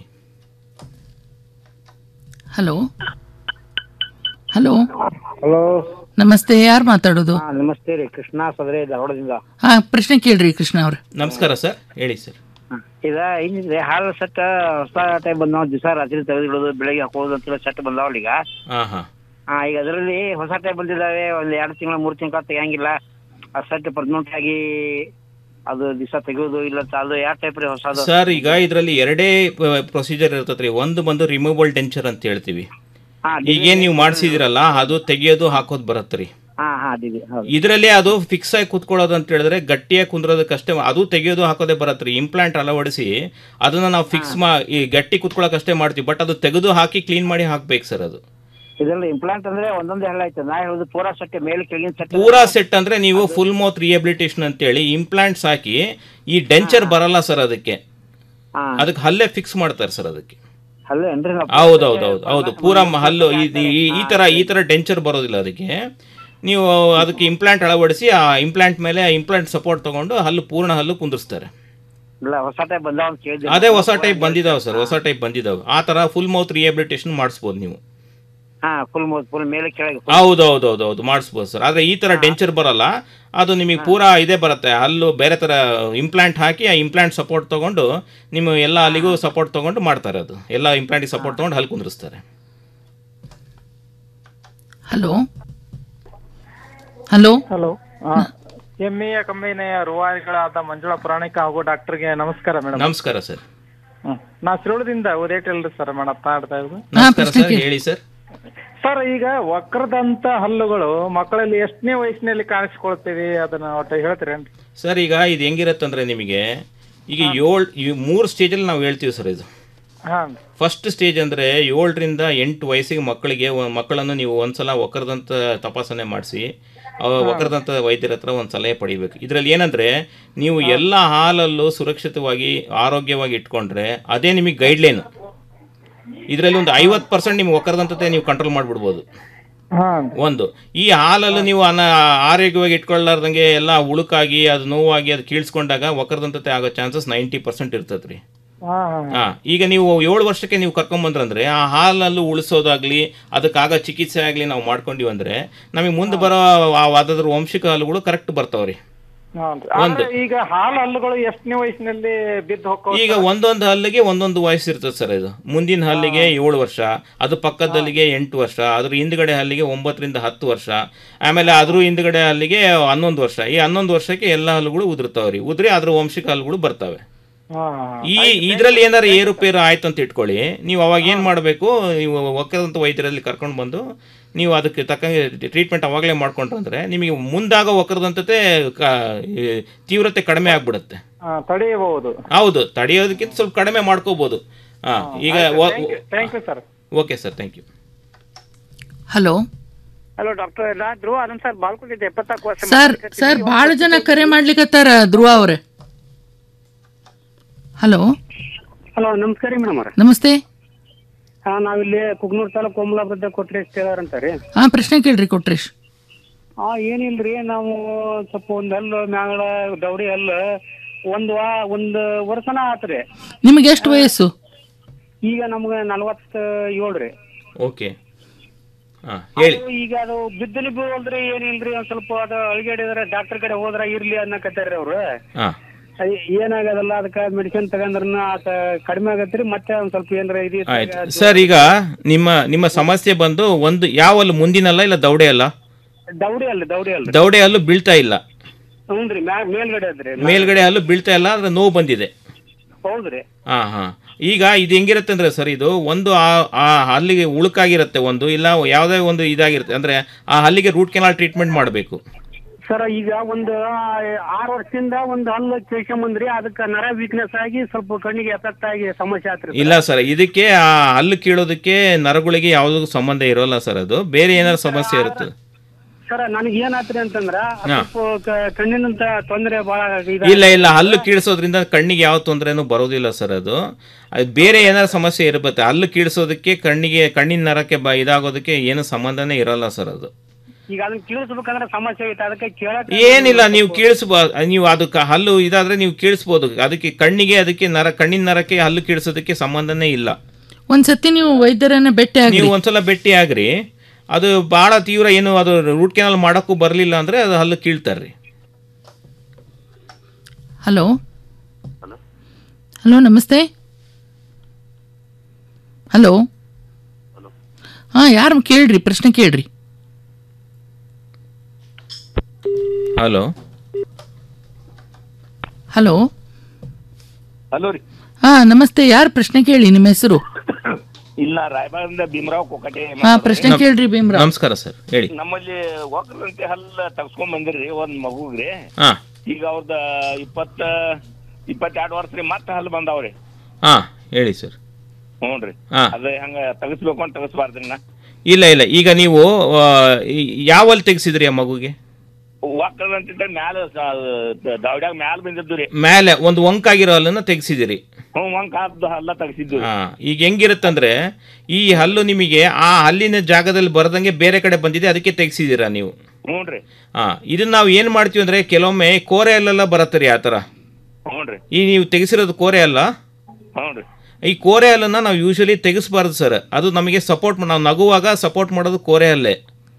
ಹಲೋ ಹಲೋ ಹಲೋ ನಮಸ್ತೆ ಯಾರು ಮಾತಾಡೋದು ನಮಸ್ತೆ ರೀ ಕೃಷ್ಣ ಸದರೇ ಧಾರವಾಡದಿಂದ ಹಾ ಪ್ರಶ್ನೆ ಕೇಳ್ರಿ ಕೃಷ್ಣ ಅವ್ರೆ ನಮಸ್ಕಾರ ಸರ್ ಹೇಳಿ ಸರ್ ಈಗ ಏನಿದೆ ಹಾಲು ಸೆಟ್ ಹೊಸ ಟೈಪ್ ಬಂದಾವ ದಿವಸ ರಾತ್ರಿ ತೆಗೆದಿಡೋದು ಬೆಳಗ್ಗೆ ಹಾಕೋದು ಅಂತ ಸೆಟ್ ಬಂದಾವಲ್ಲ ಈಗ ಹಾಂ ಹಾಂ ಹಾ ಈಗ ಅದರಲ್ಲಿ ಹೊಸ ಟೈಪ್ ಬಂದಿದ್ದಾವೆ ಒಂದ್ ಎರಡು ತಿಂಗಳ ಮೂರು ತಿಂಗಳ ತೆಗಿಯಂಗಿಲ್ಲ ಆ ಸೆಟ್ ಪರ್ಮನೆಂಟ್ ಆಗಿ ಅದು ದಿವಸ ತೆಗೆಯೋದು ಇಲ್ಲ ಅದು ಯಾವ ಟೈಪ್ ರೀ ಹೊಸದು ಸರ್ ಈಗ ಇದರಲ್ಲಿ ಎರಡೇ ಪ್ರೊಸೀಜರ್ ಇರ್ತದೆ ರೀ ಒಂದು ಬಂದು ರಿಮೂವಲ್ ಡೆಂಚರ್ ಅಂತ ಹೇಳ್ತೀವಿ ಹಾ, ಈಗೇನು ನೀವು ಮಾಡಿಸಿದಿರಲ್ಲ ಅದು ತೆಗಿಯೋದು ಹಾಕೋದು ಬರುತ್ತೆ ರೀ ಹಾ ಹಾ ಅದಿದೆ ಹೌದು ಇದರಲ್ಲಿ ಅದು ಫಿಕ್ಸ್ ಆಗಿ ಕೂತ್ಕೊಳ್ಳೋದು ಅಂತ ಹೇಳಿದ್ರೆ ಗಟ್ಟಿಯಾಗಿ ಕುಂದ್ರೋದಕ್ಕಷ್ಟೇ ಅದು ತೆಗಿಯೋದು ಹಾಕೋದೇ ಬರುತ್ತೆ ರೀ ಇಂಪ್ಲಾಂಟ್ ಅಳವಡಿಸಿ ಅದನ್ನ ನಾವು ಫಿಕ್ಸ್ ಮಾ ಈ ಗಟ್ಟಿ ಕುತ್ಕೊಳ್ಳೋಕಷ್ಟೇ ಮಾಡ್ತೀವಿ ಬಟ್ ಅದು ತೆಗೆದು ಹಾಕಿ ಕ್ಲೀನ್ ಮಾಡಿ ಹಾಕ್ಬೇಕು ಸರ್ ಅದು ಇದೆಲ್ಲ ಇಂಪ್ಲಾಂಟ್ ಅಂದ್ರೆ ಒಂದೊಂದೇ ಹಳ್ಳ ಆಯ್ತು ನಾ ಹೇಳುದು ಪೂರಾ ಸೆಟ್ ಮೇಲೆ ಕೆಳಗಿನ ಸೆಟ್ ಪೂರಾ ಸೆಟ್ ಅಂದ್ರೆ ನೀವು ಫುಲ್ ಮೌತ್ ರಿಹಬಿಲಿಟೇಷನ್ ಅಂತೇಳಿ ಇಂಪ್ಲಾಂಟ್ಸ್ ಹಾಕಿ ಈ ಡೆಂಚರ್ ಬರಲ್ಲ ಸರ್ ಅದಕ್ಕೆ ಅದಕ್ಕೆ ಹಲ್ಲೇ ಫಿಕ್ಸ್ ಮಾಡ್ತಾರೆ ಸರ್ ಅದಕ್ಕೆ ಹಲ್ಲು ಏನ್ರಿ ನಾವು ಹೌದೌದು ಹೌದು ಪೂರಾ ಮ- ಹಲ್ಲು ಈ- ಈ- ಈ ತರ ಈ ತರ ಡೆಂಚರ್ ಬರೋದಿಲ್ಲ ಅದಕ್ಕೆ ನೀವು ಅದಕ್ಕೆ ಇಂಪ್ಲಾಂಟ್ ಅಳವಡಿಸಿ ಆ ಇಂಪ್ಲಾಂಟ್ ಮೇಲೆ ಇಂಪ್ಲಾಂಟ್ ಸಪೋರ್ಟ್ ತಗೊಂಡು ಹಲ್ಲು ಪೂರ್ಣ ಹಲ್ಲು ಕುಂದಿರ್ಸ್ತಾರೆ ಇಲ್ಲ ಹೊಸ ಟೈಪ್ ಬಂದಾವ ಅಂತ ಕೇಳಿದ್ದೆ ಅದೇ ಹೊಸ ಟೈಪ್ ಬಂದಿದಾವೆ ಸರ್ ಹೊಸ ಟೈಪ್ ಬಂದಿದಾವೆ ಆ ತರ ಫುಲ್ ಮೌತ್ ರಿಹಬಿಲಿಟೇಷನ್ ಮಾಡಿಸ್ಬೋದು ನೀವು ಹಾ ಫುಲ್ ಫುಲ್ ಮೇಲೆ ಕೆಳಗೆ ಹೌದು ಹೌದು ಹೌದು ಹೌದು ಮಾಡಿಸ್ಬೋದು ಸರ್ ಆದರೆ ಈ ಥರ ಡೆಂಚರ್ ಬರಲ್ಲ ಅದು ನಿಮಗೆ ಪೂರಾ ಇದೇ ಬರುತ್ತೆ ಹಲ್ಲು ಬೇರೆ ಥರ ಇಂಪ್ಲಾಂಟ್ ಹಾಕಿ ಆ ಇಂಪ್ಲಾಂಟ್ ಸಪೋರ್ಟ್ ತೊಗೊಂಡು ನಿಮ್ಮ ಎಲ್ಲ ಅಲ್ಲಿಗೂ ಸಪೋರ್ಟ್ ತೊಗೊಂಡು ಮಾಡ್ತಾರೆ ಅದು ಎಲ್ಲ ಇಂಪ್ಲಾಂಟಿಗೆ ಸಪೋರ್ಟ್ ತೊಗೊಂಡು ಹಲ್ಲು ಕುಂದಿರಿಸ್ತಾರೆ ಹಲೋ ಹಲೋ ಹಲೋ ಎಮ್ಮೆಯ ಕಂಪನಿಯ ರೂವಾರಿಗಳಾದ ಮಂಜುಳಾ ಪುರಾಣಿಕ ಹಾಗೂ ಡಾಕ್ಟರ್ಗೆ ನಮಸ್ಕಾರ ಮೇಡಮ್ ನಮಸ್ಕಾರ ಸರ್ ನಾ ಸಿರೋಳದಿಂದ ಓದೇಟಲ್ರಿ ಸರ್ ಮೇಡಮ್ ಮಾತಾಡ್ತಾ ಇರೋದು ನಮಸ್ಕಾರ ಸರ್ ಹೇಳಿ ಸರ್ ಸರ್ ಈಗ ವಕ್ರದಂತ ಹಲ್ಲುಗಳು ಮಕ್ಕಳಲ್ಲಿ ಎಷ್ಟನೇ ವಯಸ್ಸಿನಲ್ಲಿ ಕಾಣಿಸ್ಕೊಳ್ತೀವಿ ಅದನ್ನ ಒಟ್ಟು ಹೇಳ್ತೀರೇನ್ರಿ ಸರ್ ಈಗ ಇದು ಹೆಂಗಿರತ್ತಂದ್ರೆ ನಿಮಗೆ ಈಗ ಏಳು ಮೂರು ಸ್ಟೇಜಲ್ಲಿ ನಾವು ಹೇಳ್ತೀವಿ ಸರ್ ಇದು ಹಾ ಫಸ್ಟ್ ಸ್ಟೇಜ್ ಅಂದರೆ ಏಳರಿಂದ ಎಂಟು ವಯಸ್ಸಿಗೆ ಮಕ್ಕಳಿಗೆ ಒ- ಮಕ್ಕಳನ್ನು ನೀವು ಒಂದ್ಸಲ ವಕ್ರದಂತ ತಪಾಸಣೆ ಮಾಡಿಸಿ ವಕ್ರದಂತ ವೈದ್ಯರ ಹತ್ರ ಒಂದು ಸಲಹೆ ಪಡಿಬೇಕು ಇದರಲ್ಲಿ ಏನಂದರೆ ನೀವು ಎಲ್ಲ ಹಾಲಲ್ಲೂ ಸುರಕ್ಷಿತವಾಗಿ ಆರೋಗ್ಯವಾಗಿ ಇಟ್ಕೊಂಡ್ರೆ ಅದೇ ನಿಮಗೆ ಗೈಡ್ಲೈನು ಇದರಲ್ಲಿ ಒಂದು ಐವತ್ತು ಪರ್ಸೆಂಟ್ ನಿಮ್ಮ ವಕ್ರದಂತತೆ ನೀವು ಕಂಟ್ರೋಲ್ ಮಾಡಿಬಿಡ್ಬೋದು ಹಾ ಒಂದು ಈ ಹಾಲಲ್ಲಿ ನೀವು ಅನ್ನ ಆರೋಗ್ಯವಾಗಿ ಇಟ್ಕೊಳ್ಳಾರ್ದಂಗೆ ಎಲ್ಲ ಉಳುಕಾಗಿ ಅದು ನೋವಾಗಿ ಅದು ಕೀಳ್ಸ್ಕೊಂಡಾಗ ವಕ್ರದಂತತೆ ಆಗೋ ಚಾನ್ಸಸ್ ನೈಂಟಿ ಪರ್ಸೆಂಟ್ ಇರ್ತದೆ ರೀ ಹಾ ಹಾ ಹಾ ಈಗ ನೀವು ಏಳು ವರ್ಷಕ್ಕೆ ನೀವು ಕರ್ಕೊಂಬಂದ್ರಂದ್ರೆ ಆ ಹಾಲಲ್ಲೂ ಉಳಿಸೋದಾಗ್ಲಿ ಅದಕ್ಕಾಗ ಚಿಕಿತ್ಸೆ ಆಗಲಿ ನಾವು ಮಾಡ್ಕೊಂಡಿವಿ ಅಂದ್ರೆ ನಮಗೆ ಮುಂದೆ ಬರೋ ಆ ಅದ್ರ ವಂಶಿಕ ಹಾಲುಗಳು ಕರೆಕ್ಟ್ ಬರ್ತಾವ್ರಿ ಹ್ಞೂನ್ರಿ. ಒಂದು. ಆದ್ರೆ ಈಗ ಹಾಲು ಹಲ್ಲುಗಳು ಎಷ್ಟನೇ ವಯಸ್ಸಿನಲ್ಲಿ ಬಿದ್ದು ಹೋಗ್ತಾವ ಈಗ ಒಂದೊಂದು ಹಲ್ಲಿಗೆ ಒಂದೊಂದು ವಯಸ್ಸು ಇರ್ತದೆ ಸರ್ ಇದು ಮುಂದಿನ ಹಲ್ಲಿಗೆ ಏಳು ವರ್ಷ ಅದು ಪಕ್ಕದಲ್ಲಿಗೆ ಎಂಟು ವರ್ಷ ಅದ್ರ ಹಿಂದ್ಗಡೆ ಹಲ್ಲಿಗೆ ಒಂಬತ್ತರಿಂದ ಹತ್ತು ವರ್ಷ ಆಮೇಲೆ ಅದ್ರ ಹಿಂದ್ಗಡೆ ಹಲ್ಲಿಗೆ ಹನ್ನೊಂದು ವರ್ಷ ಈ ಹನ್ನೊಂದು ವರ್ಷಕ್ಕೆ ಎಲ್ಲ ಹಲ್ಲುಗಳು ಉದುರ್ತಾವ್ರಿ ಉದ್ರಿ ಅದ್ರ ವಂಶಿಕ ಹಲ್ಲುಗಳು ಬರ್ತವೆ ಈ ಇದ್ರಲ್ಲಿ ಏನಾರು ಏರುಪೇರು ಆಯ್ತು ಅಂತ ಇಟ್ಕೊಳ್ಳಿ ನೀವು ಅವಾಗ ಏನು ಮಾಡಬೇಕು ನೀವು ಒಕ್ಕದಂತ ವೈದ್ಯರಲ್ಲಿ ಕರ್ಕೊಂಡು ಬಂದು ನೀವು ಅದಕ್ಕೆ ತಕ್ಕಂಗೆ ಟ್ರೀಟ್ಮೆಂಟ್ ಅವಾಗಲೇ ಮಾಡ್ಕೊಂಡ್ರೆ ನಿಮಗೆ ಮುಂದಾಗ ಒಕ್ಕರದಂತತೆ ಈ ತೀವ್ರತೆ ಕಡಿಮೆ ಆಗ್ಬಿಡುತ್ತೆ ಹಾ, ತಡೆಯಬಹುದು ಹೌದು ತಡೆಯೋದಕ್ಕಿಂತ ಸ್ವಲ್ಪ ಕಡಿಮೆ ಮಾಡ್ಕೋಬಹುದು ಹಾಂ ಈಗ thank you sir okay sir thank you hello hello doctor ನಾ ಧ್ರುವ ಆನಂದ್ ಸರ್ ಬಾಲ್ಕೊಂಡಿದ್ದೆ ಎಪ್ಪತ್ತಾಕು ವರ್ಷ ಸರ್ ಸರ್ ಬಹಳ ಜನ ಕರೆ ಮಾಡ್ಲಿಕತ್ತಾರ ಧ್ರುವ ಅವ್ರೆ ಹಲೋ ಹಲೋ ನಮಸ್ಕಾರ ರೀ ಮೇಡಮ್ ಅವ್ರ ನಮಸ್ತೆ ಹಾ ನಾವಿಲ್ಲಿ ಕುಗ್ನೂರ್ ತಾಲೂಕು ಕೋಮಲಾಪುರದ ಕೊಟ್ರಿ ಅಂತ ರೀ ಹಾ ಪ್ರಶ್ನೆ ಕೇಳ್ರಿ ಕೊಟ್ರೇಶ್ ಹಾ ಏನಿಲ್ರಿ ನಾವು ಸ್ವಲ್ಪ ಒಂದ್ ಹಲ್ಲು ಮ್ಯಾಗಳ ದೌಡಿ ಹಲ್ಲು ಒಂದ್ ವಾ ಒಂದ್ ವರ್ಷನ ಆತ್ರಿ ನಿಮಗೆ ಎಷ್ಟು ವಯಸ್ಸು ಈಗ ನಮ್ಗ ನಲವತ್ತ ಏಳ್ರಿ ಓಕೆ ಹಾಂ ಹೇಳಿ ಅದು ಈಗ ಅದು ಬಿದ್ದಲಿ ಬೀಳಲ್ರಿ ಏನಿಲ್ರಿ ಒಂದ್ ಸ್ವಲ್ಪ ಅದು ಅಳಿಗಾಡಿದ್ರೆ ಡಾಕ್ಟರ್ ಕಡೆ ಹೋದ್ರ ಇರ್ಲಿ ಅನ್ನಕತ್ತಾರ್ರಿ ಅವ್ರು ಹಾಂ ಅಯ್ಯ, ಏನಾಗದಲ್ಲ ಅದಕ್ಕ ಮೆಡಿಸಿನ್ ತಗಂದ್ರನ ಆತ ಕಡಿಮೆ ಆಗತ್ರಿ ಮತ್ತೆ ಒಂದ್ ಸ್ವಲ್ಪ ಏನ್ರ ಇದು ಆಯ್ತು ಸರ್ ಈಗ ನಿಮ್ಮ ನಿಮ್ಮ ಸಮಸ್ಯೆ ಬಂದು ಒಂದು ಯಾವಲ್ಲಿ ಮುಂದಿನಲ್ಲ ಇಲ್ಲ ದೌಡೆ ಅಲ್ಲ ದೌಡಿ ಅಲ್ಲ ದೌಡಿ ಅಲ್ರಿ ದೌಡೆ ಹಲ್ಲು ಬೀಳ್ತಾ ಇಲ್ಲ ಹ್ಞೂನ್ರಿ ಮ್ಯಾ- ಮೇಲ್ಗಡೆ ಅದ್ರಿ ಮೇಲ್ಗಡೆ ಹಲ್ಲು ಬೀಳ್ತಾ ಇಲ್ಲ ಅಂದ್ರೆ ನೋವು ಬಂದಿದೆ ಹೌದ್ರಿ ಹಾಂ ಹಾಂ ಈಗ ಇದು ಹೆಂಗಿರುತ್ತೆ ಅಂದರೆ ಸರ್ ಇದು ಒಂದು ಆ ಆ ಹಲ್ಲಿಗೆ ಉಳುಕಾಗಿರುತ್ತೆ ಒಂದು ಇಲ್ಲ ಯಾವುದೇ ಒಂದು ಇದಾಗಿರುತ್ತೆ ಅಂದರೆ ಆ ಹಲ್ಲಿಗೆ ರೂಟ್ ಕೆನಾಲ್ ಟ್ರೀಟ್ಮೆಂಟ್ ಮಾಡಬೇಕು ಸರ್ ಈಗ ಒಂದು ಆರು ವರ್ಷದಿಂದ ಒಂದು ಹಲ್ಲು ಕೇಳ್ಕೊಂಬಂದ್ರಿ ಅದಕ್ಕೆ ನರ ವೀಕ್ನೆಸ್ ಆಗಿ ಸ್ವಲ್ಪ ಕಣ್ಣಿಗೆ ಎಫೆಕ್ಟ್ ಆಗಿ ಸಮಸ್ಯೆ ಆತ್ರಿ ಇಲ್ಲ ಸರ್ ಇದಕ್ಕೆ ಆ ಹಲ್ಲು ಕೀಳೋದಕ್ಕೆ ನರಗಳಿಗೆ ಯಾವುದೂ ಸಂಬಂಧ ಇರೋಲ್ಲ ಸರ್ ಅದು ಬೇರೆ ಏನಾದ್ರು ಸಮಸ್ಯೆ ಇರುತ್ತೆ ಸರ್ ನನಗೆ ಏನಾತ್ರಿ ಅಂತಂದ್ರ ಅದ್ ಹಾ. ಸ್ವಲ್ಪ ಕ- ಕಣ್ಣಿನಂತ ತೊಂದರೆ ಬಹಳ ಇಲ್ಲ ಇಲ್ಲ ಹಲ್ಲು ಕೀಳಿಸೋದ್ರಿಂದ ಕಣ್ಣಿಗೆ ಯಾವ ತೊಂದರೆನೂ ಬರೋದಿಲ್ಲ ಸರ್ ಅದು ಅದು ಬೇರೆ ಏನಾದ್ರು ಸಮಸ್ಯೆ ಇರುತ್ತೆ ಹಲ್ಲು ಕೀಳಿಸೋದಕ್ಕೆ ಕಣ್ಣಿಗೆ ಕಣ್ಣಿನ ನರಕ್ಕೆ ಬ ಇದಾಗೋದಕ್ಕೆ ಏನು ಸಂಬಂಧನೇ ಇರಲ್ಲ ಸರ್ ಅದು ಈಗ ಅದನ್ನ ಕೇಳಿಸ್ಬೇಕಂದ್ರೆ ಸಮಸ್ಯೆ ಐತೆ ಅದಕ್ಕೆ ಕೇಳಕ್ ಏನಿಲ್ಲ ನೀವು ಕೀಳಿಸ್ಬೋದು ನೀವು ಅದಕ್ಕೆ ಹಲ್ಲು ಇದಾದ್ರೆ ನೀವು ಕೀಳಿಸ್ಬೋದು ಅದಕ್ಕೆ ಕಣ್ಣಿಗೆ ಅದಕ್ಕೆ ನರ ಕಣ್ಣಿನ ನರಕ್ಕೆ ಹಲ್ಲು ಕೀಳಿಸೋದಕ್ಕೆ ಸಂಬಂಧನೇ ಇಲ್ಲ ಒಂದ್ಸತಿ ನೀವು ವೈದ್ಯರನ್ನ ಭೇಟಿ ಆಗಿ ನೀವು ಒಂದ್ಸಲ ಭೇಟಿ ಆಗ್ರಿ ಅದು ಬಹಳ ತೀವ್ರ ಏನು ಅದು ರೂಟ್ ಕೆನಾಲ್ ಮಾಡೋಕ್ಕೂ ಬರಲಿಲ್ಲ ಅಂದ್ರೆ ಅದು ಹಲ್ಲು ಕೀಳ್ತಾರ್ರಿ ಹಲೋ ಹಲೋ ನಮಸ್ತೆ ಹಲೋ ಹಾ ಯಾರು ಕೇಳ್ರಿ ಪ್ರಶ್ನೆ ಕೇಳ್ರಿ ಹಲೋ ಹಲೋ ಹಲೋ ರೀ ಹಾ ನಮಸ್ತೆ ಯಾರು ಪ್ರಶ್ನೆ ಕೇಳಿ ನಿಮ್ಮ ಹೆಸರು ಇಲ್ಲ ರಾಯಬಾಗದಿಂದ ಭೀಮರಾವ್ ಕೊಕಟೆ ಹಾ ಪ್ರಶ್ನೆ ಕೇಳ್ರಿ ಭೀಮ್ರಾವ್ ನಮಸ್ಕಾರ ಸರ್ ಹೇಳಿ ನಮ್ಮಲ್ಲಿ ಒಕ್ಕಲಂತೆ ಹಲ್ಲ ತಗ್ಸ್ಕೊಂಡ್ ಬಂದಿರ್ರಿ ಒಂದ್ ಮಗುಗ್ರಿ ಹಾ ಈಗ ಅವ್ರದ ಇಪ್ಪತ್ತ ಇಪ್ಪತ್ತೆರಡು ವರ್ಷ ರೀ ಮತ್ತೆ ಹಲ್ಲು ಬಂದಾವ್ರಿ ಹಾ ಹೇಳಿ ಸರ್ ಹ್ಞೂನ್ರಿ ಹಾ. ಅದ ಹಂಗ ತಗಸ್ಬೇಕು ಅಂತ ತಗಸ್ಬಾರ್ದ್ರಿ ನಾ ಇಲ್ಲ ಇಲ್ಲ ಈಗ ನೀವು ಆ, ಈ- ಯಾವಲ್ಲಿ ತೆಗ್ಸಿದ್ರಿ ಆ ಮಗುಗೆ ಒಕ್ಕಲಂತಿದ್ದ ಮ್ಯಾಲ ದೌಡ್ಯಾಗ ಮ್ಯಾಲ ಬಂದಿದ್ದು ರೀ ಮೇಲೆ ಒಂದು ಒಂಕಾಗಿರೋ ಹಲ್ಲನ್ನ ತೆಗ್ಸಿದಿರಿ ಹ್ಞೂ ಒಂದ್ ಕಾದ ಹಲ್ಲ ತಗಸಿದ್ದು ಹಾ ಈಗ ಹೆಂಗಿರುತ್ತಂದ್ರೆ ಈ ಹಲ್ಲು ನಿಮಗೆ ಆ ಹಲ್ಲಿನ ಜಾಗದಲ್ಲಿ ಬರದಂಗೆ ಬೇರೆ ಕಡೆ ಬಂದಿದೆ ಅದಕ್ಕೆ ತೆಗ್ಸಿದ್ದೀರಾ ನೀವು ಹ್ಞೂನ್ರಿ ಹಾ ಇದನ್ನ ನಾವು ಏನು ಮಾಡ್ತೀವಿ ಅಂದ್ರೆ ಕೆಲವೊಮ್ಮೆ ಕೋರೆ ಹಲ್ಲೆಲ್ಲ ಬರುತ್ತೆ ರೀ ಆ ಥರ ಹ್ಞೂನ್ರಿ ಈ ನೀವು ತೆಗೆಸಿರೋದು ಕೋರೆ ಅಲ್ಲ ಹ್ಞೂನ್ರಿ ಈ ಕೋರೆ ಹಲ್ಲನ್ನ ನಾವು ಯೂಶಲಿ ತೆಗಿಸ್ಬಾರ್ದು ಸರ್ ಅದು ನಮಗೆ ಸಪೋರ್ಟ್ ನಾವು ನಗುವಾಗ ಸಪೋರ್ಟ್ ಮಾಡೋದು ಕೋರೆ ಹಲ್ಲೆ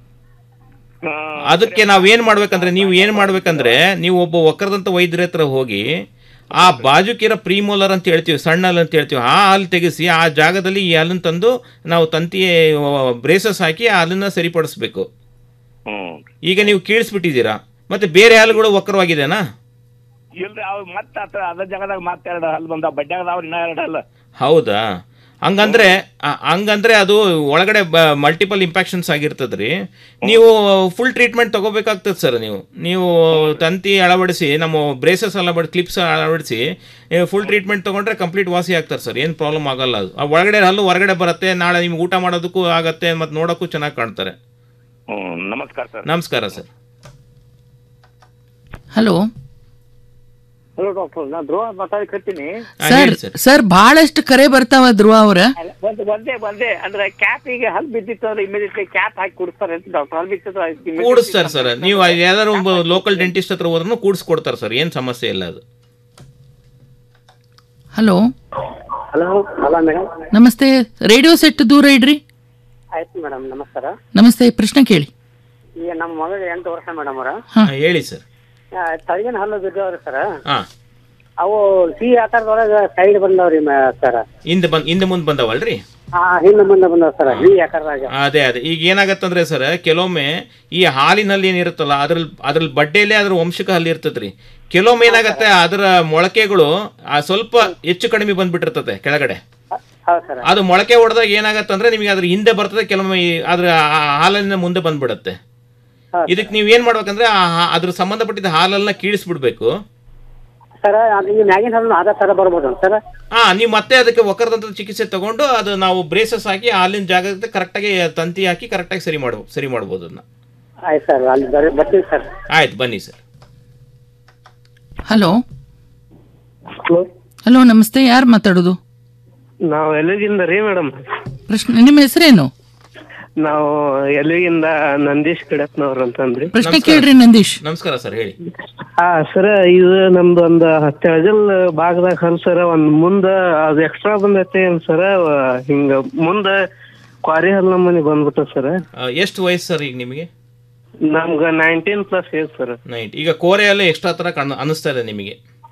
ಅದಕ್ಕೆ ನಾವು ಏನು ಮಾಡ್ಬೇಕಂದ್ರೆ ನೀವು ಏನು ಮಾಡ್ಬೇಕಂದ್ರೆ ನೀವು ಒಬ್ಬ ಒಕ್ಕರದಂತ ವೈದ್ಯರ ಹತ್ರ ಹೋಗಿ ಆ ಬಾಜುಕಿರೋ ಪ್ರೀಮೋಲರ್ ಅಂತ ಹೇಳ್ತೀವಿ ಸಣ್ಣ ಹಲ್ಲು ಅಂತ ಹೇಳ್ತೀವಿ ಆ ಹಲ್ಲು ತೆಗೆಸಿ ಆ ಜಾಗದಲ್ಲಿ ಈ ಹಲ್ಲನ್ನು ತಂದು ನಾವು ತಂತಿ ಬ್ರೇಸಸ್ ಹಾಕಿ ಆ ಹಲ್ಲನ್ನ ಸರಿಪಡಿಸ್ಬೇಕು ಹ್ಞೂ ಈಗ ನೀವು ಕೀಳಿಸ್ಬಿಟ್ಟಿದ್ದೀರಾ ಮತ್ತೆ ಬೇರೆ ಹಲ್ಲುಗಳು ವಕ್ರವಾಗಿದೆನಾ ಇಲ್ರಿ ಅವ್ ಮತ್ತೆ ಆತ ಅದ ಜಾಗದಾಗ ಮತ್ತೆ ಎರಡು ಹಲ್ಲು ಬಂದಾವ ಬಡ್ಡ್ಯಾಗ ಅದಾವ್ರಿ ಇನ್ನ ಎರಡು ಹಲ್ಲು ಹೌದಾ ಹಂಗಂದ್ರೆ ಆ- ಹಂಗಂದ್ರೆ ಅದು ಒಳಗಡೆ ಮಲ್ಟಿಪಲ್ ಇಂಪ್ಯಾಕ್ಷನ್ಸ್ ಆಗಿರ್ತದ್ರಿ ನೀವು ಫುಲ್ ಟ್ರೀಟ್ಮೆಂಟ್ ತಗೋಬೇಕಾಗ್ತದೆ ಸರ್ ನೀವು ನೀವು ತಂತಿ ಅಳವಡಿಸಿ ನಮ್ಮ ಬ್ರೇಸಸ್ ಅಳವಡಿ ಕ್ಲಿಪ್ಸ್ ಅಳವಡಿಸಿ ಫುಲ್ ಟ್ರೀಟ್ಮೆಂಟ್ ತಗೊಂಡ್ರೆ ಕಂಪ್ಲೀಟ್ ವಾಸಿ ಆಗ್ತಾರೆ ಸರ್ ಏನು ಪ್ರಾಬ್ಲಮ್ ಆಗಲ್ಲ ಅದು ಆ ಒಳಗಡೆ ಹಲ್ಲು ಹೊರಗಡೆ ಬರುತ್ತೆ ನಾಳೆ ನಿಮ್ಗೆ ಊಟ ಮಾಡೋದಕ್ಕೂ ಆಗತ್ತೆ ಮತ್ತು ನೋಡೋಕ್ಕೂ ಚೆನ್ನಾಗಿ ಕಾಣ್ತಾರೆ ಹ್ಞೂ ನಮಸ್ಕಾರ ಸರ್ ನಮಸ್ಕಾರ ಸರ್ ಹಲೋ ಹಲೋ ಡಾಕ್ಟರ್ ನಾ ಧ್ರುವ ಮಾತಾಡ್ಕತ್ತೀನಿ ಸರ್ ಸರ್ ಬಹಳಷ್ಟು ಕರೆ ಬರ್ತಾವ ಧ್ರುವ ಅವ್ರ ಒಂದ್ ಒಂದೇ ಒಂದೇ ಅಂದ್ರೆ ಕ್ಯಾಪ್ ಈಗ ಹಲ್ ಬಿದ್ದಿತ್ತು ಅಂದ್ರೆ ಇಮಿಡಿಯೇಟ್ಲಿ ಕ್ಯಾಪ್ ಹಾಕಿ ಕೊಡ್ತಾರೆ ಅಂತ ಡಾಕ್ಟರ್ ಹಲ್ ಬಿದ್ದಿತ್ತು ಕೂಡಿಸ್ತಾರೆ ಸರ್ ನೀವು ಯಾವ್ದಾದ್ರು ಒಬ್ಬ ಲೋಕಲ್ ಡೆಂಟಿಸ್ಟ್ ಹತ್ರ ಹೋದ್ರೂ ಕೂಡಿಸ್ಕೊಡ್ತಾರೆ ಸರ್ ಏನು ಸಮಸ್ಯೆ ಇಲ್ಲ ಅದು ಹಲೋ ಹಲೋ ಹಲೋ ಮೇಡಮ್ ನಮಸ್ತೆ ರೇಡಿಯೋ ಸೆಟ್ ದೂರ ಇಡ್ರಿ ಆಯ್ತು ಮೇಡಮ್ ನಮಸ್ಕಾರ ನಮಸ್ತೆ ಪ್ರಶ್ನೆ ಕೇಳಿ ಈಗ ನಮ್ಮ ಮಗಳಿಗೆ ಎಂಟು ವರ್ಷ ಮೇಡಮ್ ಅವರ ಹಾ, ಹೇಳಿ ಸರ್ ತಳಗಿನ ಹಲ್ಲು ಬಿದ್ದವ್ರಿ ಸರ್ ಹಾ ಅವು ಸಿ ಆಕಾರದೊಳಗ ಸೈಡ್ ಬಂದವ್ರಿ ಸರ್ ಹಿಂದೆ ಬಂದ್ ಹಿಂದೆ ಮುಂದೆ ಬಂದವಲ್ರಿ ಹಾ ಹಿಂದೆ ಮುಂದೆ ಬಂದವ್ ಸರ್ ಸಿ ಆಕಾರದಾಗ ಅದೇ ಅದೇ ಈಗ ಏನಾಗತ್ತಂದ್ರೆ ಸರ್ ಕೆಲವೊಮ್ಮೆ ಈ ಹಾಲಿನಲ್ಲಿ ಏನಿರುತ್ತಲ್ಲ ಅದ್ರಲ್ಲಿ ಅದ್ರಲ್ಲಿ ಬಡ್ಡೆಯಲ್ಲೇ ಅದ್ರ ವಂಶಕ ಹಲ್ಲಿ ಇರ್ತದ್ರಿ ಕೆಲವೊಮ್ಮೆ ಏನಾಗತ್ತೆ ಅದರ ಮೊಳಕೆಗಳು ಆ ಸ್ವಲ್ಪ ಹೆಚ್ಚು ಕಡಿಮೆ ಬಂದ್ಬಿಟ್ಟಿರ್ತದೆ ಕೆಳಗಡೆ ಹೌದು ಸರ್ ಅದು ಮೊಳಕೆ ಹೊಡೆದಾಗ ಏನಾಗತ್ತಂದ್ರೆ ನಿಮಗೆ ಅದ್ರ ಹಿಂದೆ ಬರ್ತದೆ ಕೆಲವೊಮ್ಮೆ ಈ ಅದ್ರ ಆ ಹಾಲಿನ ಮುಂದೆ ಬಂದ್ಬಿಡತ್ತೆ ಇದಕ್ಕೆ ನೀವು ಏನ್ ಮಾಡ್ಬೇಕಂದ್ರೆ ಆ ಹಾ- ಅದ್ರ ಸಂಬಂಧಪಟ್ಟಿದ್ದ ಹಾಲನ್ನ ಕೀಳಿಸ್ಬಿಡ್ಬೇಕು ಸರ್ ಅದು ಈ ಮ್ಯಾಗಿನ ಹಲ್ಲು ಅದ ತರ ಬರ್ಬೋದು ಸರ್ ಹಾ ನೀವು ಮತ್ತೆ ಅದಕ್ಕೆ ಒಕ್ಕರದಂತ ಚಿಕಿತ್ಸೆ ತಗೊಂಡು ಅದು ನಾವು ಬ್ರೇಸಸ್ ಹಾಕಿ ಹಾಲಿನ ಜಾಗಕ್ಕೆ ಕರೆಕ್ಟಾಗಿ ತಂತಿ ಹಾಕಿ ಕರೆಕ್ಟಾಗಿ ಸರಿ ಮಾಡ್ಬೋದು ಸರಿ ಮಾಡ್ಬೋದು ಅದನ್ನ ಆಯ್ತು ಸರ್ ಅಲ್ಲಿ ಬರ್- ಬರ್ತೀವಿ ಸರ್ ಆಯ್ತು ಬನ್ನಿ ಸರ್ ಹಲೋ ಹಲೋ ನಮಸ್ತೆ ಯಾರು ಮಾತಾಡೋದು ನಾವು ಎಲ್ಲಿಗಿಂದ ರೀ ಮೇಡಮ್ ಪ್ರಶ್ನೆ ನಿಮ್ಮ ಹೆಸರೇನು ನಾವು ಎಲ್ಲಿಗಿಂದ ನಂದೀಶ್ ಕಡಪ್ನವ್ರು ಅಂತಂದ್ರಿ ಪ್ರಶ್ನೆ ಕೇಳ್ರಿ ನಂದೀಶ್ ನಮಸ್ಕಾರ ಸರ್ ಹೇಳಿ ಹಾ ಸರ್ ಇದು ನಮ್ದು ಒಂದ್ ತೆಳಗಲ್ ಭಾಗದಾಗ ಹಲ್ ಸರ್ ಒಂದ್ ಮುಂದ ಅದು ಎಕ್ಸ್ಟ್ರಾ ಬಂದೈತೆ ಏನ್ ಸರ್ ಹಿಂಗ ಮುಂದ ಕ್ವಾರಿ ಹಲ್ ನಮ್ಮನೆ ಬಂದ್ಬಿಟ್ಟ ಸರ್ ಆ, ಎಷ್ಟು ವಯಸ್ಸು ಸರ್ ಈಗ ನಿಮಗೆ ನಮ್ಗ nineteen plus age sir night ಈಗ ಕೋರೆಯಲ್ಲೇ ಎಕ್ಸ್ಟ್ರಾ ತರ ಕಾಣ ಅನಿಸ್ತಾ ಇದೆ ನಿಮಗೆ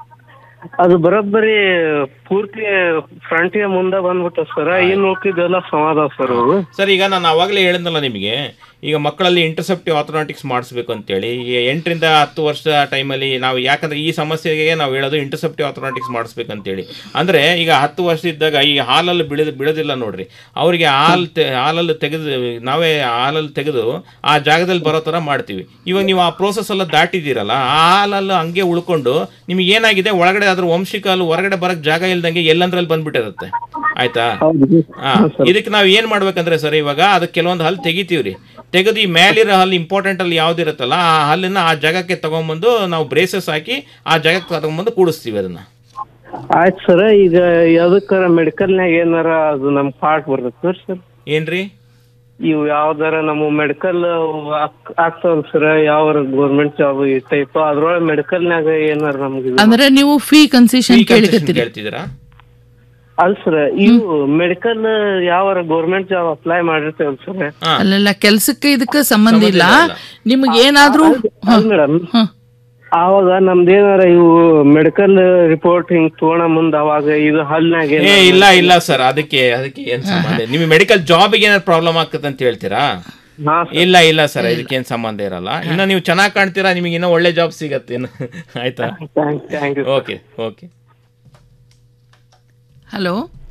ಅದು ಬರೋಬ್ಬರಿ ಪೂರ್ತಿ ಫ್ರಂಟ್ಗೆ ಮುಂದೆ ಬಂದ್ಬಿಟ್ಟ ಸರ್ ಇನ್ ಉಳ್ಕಿದ್ದೆಲ್ಲ ಸಮಾಧಾನ ಸರ್ ಅವು ಸರ್ ಈಗ ನಾನು ಅವಾಗಲೇ ಹೇಳಿದ್ನಲ್ಲ ನಿಮಗೆ ಈಗ ಮಕ್ಕಳಲ್ಲಿ ಇಂಟರ್ಸೆಪ್ಟಿವ್ ಆರ್ಥೋನಾಟಿಕ್ಸ್ ಮಾಡಿಸ್ಬೇಕು ಅಂತೇಳಿ ಈ ಎಂಟರಿಂದ ಹತ್ತು ವರ್ಷ ಟೈಮಲ್ಲಿ ನಾವು ಯಾಕಂದ್ರೆ ಈ ಸಮಸ್ಯೆಗೆ ನಾವು ಹೇಳೋದು ಇಂಟರ್ಸೆಪ್ಟಿವ್ ಆರ್ಥೋನಾಟಿಕ್ಸ್ ಮಾಡಿಸ್ಬೇಕು ಅಂತೇಳಿ ಅಂದ್ರೆ ಈಗ ಹತ್ತು ವರ್ಷ ಇದ್ದಾಗ ಈ ಹಾಲಲ್ಲಿ ಬಿಡೋದು ಬಿಡೋದಿಲ್ಲ ನೋಡ್ರಿ ಅವರಿಗೆ ಹಾಲು ತೆ ಹಾಲಲ್ಲಿ ತೆಗೆದು ನಾವೇ ಹಾಲಲ್ಲಿ ತೆಗೆದು ಆ ಜಾಗದಲ್ಲಿ ಬರೋ ಥರ ಮಾಡ್ತೀವಿ ಇವಾಗ ನೀವು ಆ ಪ್ರೋಸೆಸ್ ಎಲ್ಲ ದಾಟಿದ್ದೀರಲ್ಲ ಆ ಹಾಲಲ್ಲಿ ಹಂಗೆ ಉಳ್ಕೊಂಡು ನಿಮಗೆ ಏನಾಗಿದೆ ಒಳಗಡೆ ಅದ್ರ ವಂಶಿಕ ಹಾಲು ಹೊರಗಡೆ ಬರಕ್ ಜಾಗ ಇಲ್ದಂಗೆ ಎಲ್ಲಂದ್ರಲ್ಲಿ ಬಂದ್ಬಿಟ್ಟಿರುತ್ತೆ ಆಯ್ತಾ ಹಾ ಇದಕ್ಕೆ ನಾವು ಏನ್ ಮಾಡ್ಬೇಕಂದ್ರೆ ಸರ್ ಇವಾಗ ಅದಕ್ಕೆ ಕೆಲವೊಂದು ಹಲ್ಲು ತೆಗಿತೀವ್ರಿ ತೆಗೆದು ಈ ಮೇಲಿರೋ ಹಲ್ಲು ಇಂಪಾರ್ಟೆಂಟ್ ಅಲ್ಲಿ ಯಾವ್ದಿರುತ್ತಲ್ಲ ಆ ಹಲ್ಲನ್ನ ಆ ಜಾಗಕ್ಕೆ ತಗೊಂಬಂದು ನಾವು ಬ್ರೇಸಸ್ ಹಾಕಿ ಆ ಜಾಗಕ್ಕೆ ತಗೊಂಬಂದು ಕೂಡಿಸ್ತೀವಿ ಅದನ್ನ ಆಯ್ತು ಸರ್ ಈಗ ಯಾವ್ದಕ್ಕಾರ ಮೆಡಿಕಲ್ನಾಗ ಏನಾರ ಅದು ನಮ್ ಪಾರ್ಟ್ ಬರ್ತದೆ ಸರ್ ಏನ್ರಿ ಇವು ಯಾವ್ದಾರ ನಮ್ಮ ಮೆಡಿಕಲ್ ಆಗ್ತಾವಲ್ ಸರ್ ಯಾವ ಗೌರ್ಮೆಂಟ್ ಜಾಬ್ ಈ ಟೈಪ್ ಅದ್ರೊಳಗೆ ಮೆಡಿಕಲ್ನಾಗ ಏನಾರ ನಮ್ಗೆ ಇದು- ಅಂದ್ರೆ ನೀವು ಫೀ ಕನ್ಸೆಷನ್ ಕೇಳಿಕತ್ತೀರಿ ಹೇಳ್ತಿದ್ದೀರಾ ಅಲ್ ಸರ್ ಇವು ಮೆಡಿಕಲ್ ಯಾವ ಗೌರ್ಮೆಂಟ್ ಜಾಬ್ ಅಪ್ಲೈ ಮಾಡಿರ್ತೇವಲ್ ಸರ್ ಅಲ್ಲೆಲ್ಲ ಕೆಲ್ಸಕ್ಕೆ ಇದಕ್ಕೆ ಸಂಬಂಧ ಇಲ್ಲ ನಿಮ್ಗೆ ಏನಾದ್ರೂ ಮೇಡಮ್ ಆವಾಗ ನಮ್ದೇನಾರ ಇವು ಮೆಡಿಕಲ್ ರಿಪೋರ್ಟ್ ಹಿಂಗ್ ತಗೋಣ ಮುಂದ ಅವಾಗ ಇದು ಹಲ್ನಾಗ ಏ ಇಲ್ಲ ಇಲ್ಲ ಸರ್ ಅದಕ್ಕೆ ಅದಕ್ಕೆ ಏನ್ ಸಂಬಂಧ ಇಲ್ಲ. ನಿಮಗೆ ಮೆಡಿಕಲ್ ಜಾಬಿಗೆ ಏನಾದ್ರು ಪ್ರಾಬ್ಲಮ್ ಆಗ್ತದೆ ಅಂತ ಹೇಳ್ತೀರಾ ಇಲ್ಲ ಇಲ್ಲ ಸರ್ ಇದಕ್ಕೆ ಏನ್ ಸಂಬಂಧ ಇರಲ್ಲ ಇನ್ನ ನೀವು ಚೆನ್ನಾಗಿ ಕಾಣ್ತೀರಾ ನಿಮಗೆ ಇನ್ನೂ ಒಳ್ಳೆ ಜಾಬ್ ಸಿಗತ್ತೆ ಇನ್ನು. ಆಯ್ತಾ ಓಕೆ ಓಕೆ ಹಲೋ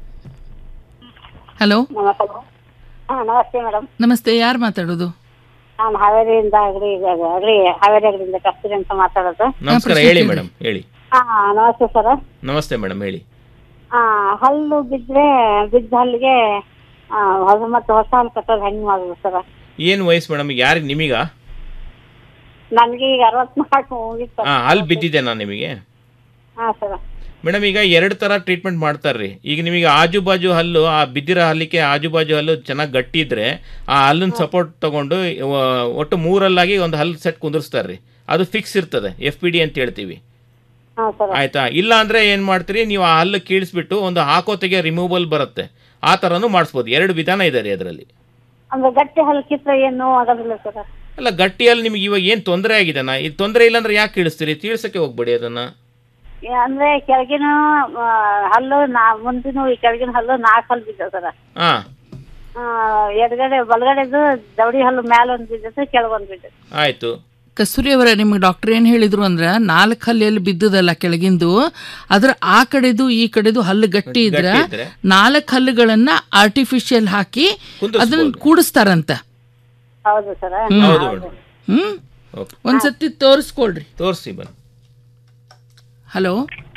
ಹಲೋ ಹಾ ನಮಸ್ತೆ ಮೇಡಮ್ ನಮಸ್ತೆ ಯಾರು ಮಾತಾಡೋದು ನಾನು ಹಾವೇರಿಯಿಂದ ಅಗ್ರಿ ಅಗ್ರಿ ಹಾವೇರಿ ಅಗ್ರಿಯಿಂದ ಕಸ್ತೂರಿ ಅಂತ ಮಾತಾಡೋದು ನಮಸ್ಕಾರ ಹೇಳಿ ಮೇಡಮ್ ಹೇಳಿ ಹಾ ನಮಸ್ತೆ ಸರ್ ನಮಸ್ತೆ ಮೇಡಮ್ ಹೇಳಿ ಆ ಹಲ್ಲು ಬಿದ್ರೆ ಬಿದ್ದ ಹಲ್ಲಿಗೆ ಆ, ಹೊಸ ಮತ್ತೆ ಹೊಸ ಹಲ್ಲು ಕಟ್ಟೋದು ಹೆಂಗ್ ಮಾಡೋದು ಸರ್ ಏನ್ ವಯಸ್ಸು ಮೇಡಮ್ ಯಾರಿಗೆ ನಿಮೀಗ ನನ್ಗೆ ಈಗ ಅರವತ್ನಾಲ್ಕು ಮುಗಿತ್ತು ಹಾ ಅಲ್ಲಿ ಬಿದ್ದಿದೆ ನಾನು ನಿಮಗೆ ಹಾ ಸರ್ ಮೇಡಮ್ ಈಗ ಎರಡು ಥರ ಟ್ರೀಟ್ಮೆಂಟ್ ಮಾಡ್ತಾರ್ರಿ ಈಗ ನಿಮಗೆ ಆಜು ಬಾಜು ಹಲ್ಲು ಆ ಬಿದ್ದಿರೋ ಹಲ್ಲಿಗೆ ಆಜು ಬಾಜು ಹಲ್ಲು ಚೆನ್ನಾಗಿ ಗಟ್ಟಿ ಇದ್ರೆ ಆ ಹಲ್ಲನ್ನ ಸಪೋರ್ಟ್ ತಗೊಂಡು ವ- ಒಟ್ಟು ಮೂರಲ್ಲಾಗಿ ಒಂದು ಹಲ್ಲು ಸೆಟ್ ಕುಂದಿರ್ಸ್ತಾರ್ರಿ ಅದು ಫಿಕ್ಸ್ ಇರ್ತದೆ ಎಫ್ ಪಿ ಡಿ ಅಂತ ಹೇಳ್ತೀವಿ ಹಾ ಸರ್ ಆಯ್ತಾ ಇಲ್ಲ ಅಂದ್ರೆ ಏನ್ ಮಾಡ್ತೀರಿ ನೀವು ಆ ಹಲ್ಲು ಕೀಳಿಸ್ಬಿಟ್ಟು ಒಂದು ಹಾಕೋತೆಗೆ ರಿಮೂವಲ್ ಬರುತ್ತೆ ಆ ಥರನೂ ಮಾಡಿಸ್ಬೋದು ಎರಡು ವಿಧಾನ ಇದೆ ರೀ ಅದರಲ್ಲಿ ಅಂದ್ರೆ ಗಟ್ಟಿ ಹಲ್ಲು ಕಿತ್ರ ಏನು ನೋವು ಆಗೋದಿಲ್ಲ ಸರ್ ಅಲ್ಲ ಗಟ್ಟಿಯಲ್ಲಿ ನಿಮ್ಗೆ ಇವಾಗ ಏನು ತೊಂದರೆ ಆಗಿದೆನಾ ಇದು ತೊಂದರೆ ಇಲ್ಲ ಅಂದ್ರೆ ಯಾಕೆ ಕೀಳಿಸ್ತೀರಿ ತೀಳ್ಸಕ್ಕೆ ಹೋಗ್ಬೇಡಿ ಅದನ್ನ ಅಂದ್ರೆ ಕೆಳಗಿನ ಆ, ಹಲ್ಲು ನಾ ಮುಂದಿನ ಈ ಕೆಳಗಿನ ಹಲ್ಲು ನಾಲ್ಕು ಹಲ್ಲು ಬಿದ್ದ ಸರ್ ಹಾ ಎಡಗಡೆ ಬಲಗಡೆದು ದವಡಿ ಹಲ್ಲು ಮ್ಯಾಲ ಒಂದ್ ಬಿದ್ದೈತೆ ಕೆಳಗೊಂದ್ ಬಿದ್ದೈತೆ ಆಯ್ತು ಕಸ್ತೂರಿ ಅವರೇ ನಿಮ್ಗೆ ಡಾಕ್ಟರ್ ಏನು ಹೇಳಿದ್ರು ಅಂದ್ರೆ ನಾಲ್ಕು ಹಲ್ಲು ಎಲ್ಲಿ ಬಿದ್ದದಲ್ಲ ಕೆಳಗಿಂದು ಅದ್ರ ಆ ಕಡೆದು ಈ ಕಡೆದು ಹಲ್ಲು ಗಟ್ಟಿ ಇದ್ರೆ ಗಟ್ಟಿ ಇದ್ರೆ? ನಾಲ್ಕು ಹಲ್ಲುಗಳನ್ನ ಆರ್ಟಿಫಿಷಿಯಲ್ ಹಾಕಿ ಅದನ್ನ ಕೂಡಿಸ್ತಾರಂತ ಹೌದು ಸರ್ ಹ್ಮ್. ಹೌದು ಮೇಡಮ್ ಹ್ಮ್ ಓಕೆ ಒಂದ್ಸತಿ ತೋರಿಸ್ಕೊಳ್ರಿ ತೋರಿಸಿ ಬನ್ನಿ ಹಲೋ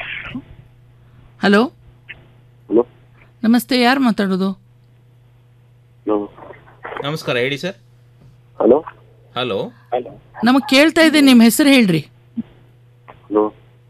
ಹಲೋ ಹಲೋ ನಮಸ್ತೆ ಯಾರು ಮಾತಾಡೋದು ನಮಸ್ಕಾರ ಹೇಳಿ ಸರ್ ಹಲೋ ಹಲೋ ನಮಗ್ ಕೇಳ್ತಾ ಇದೆ ನಿಮ್ಮ ಹೆಸರು ಹೇಳ್ರಿ ಹಲೋ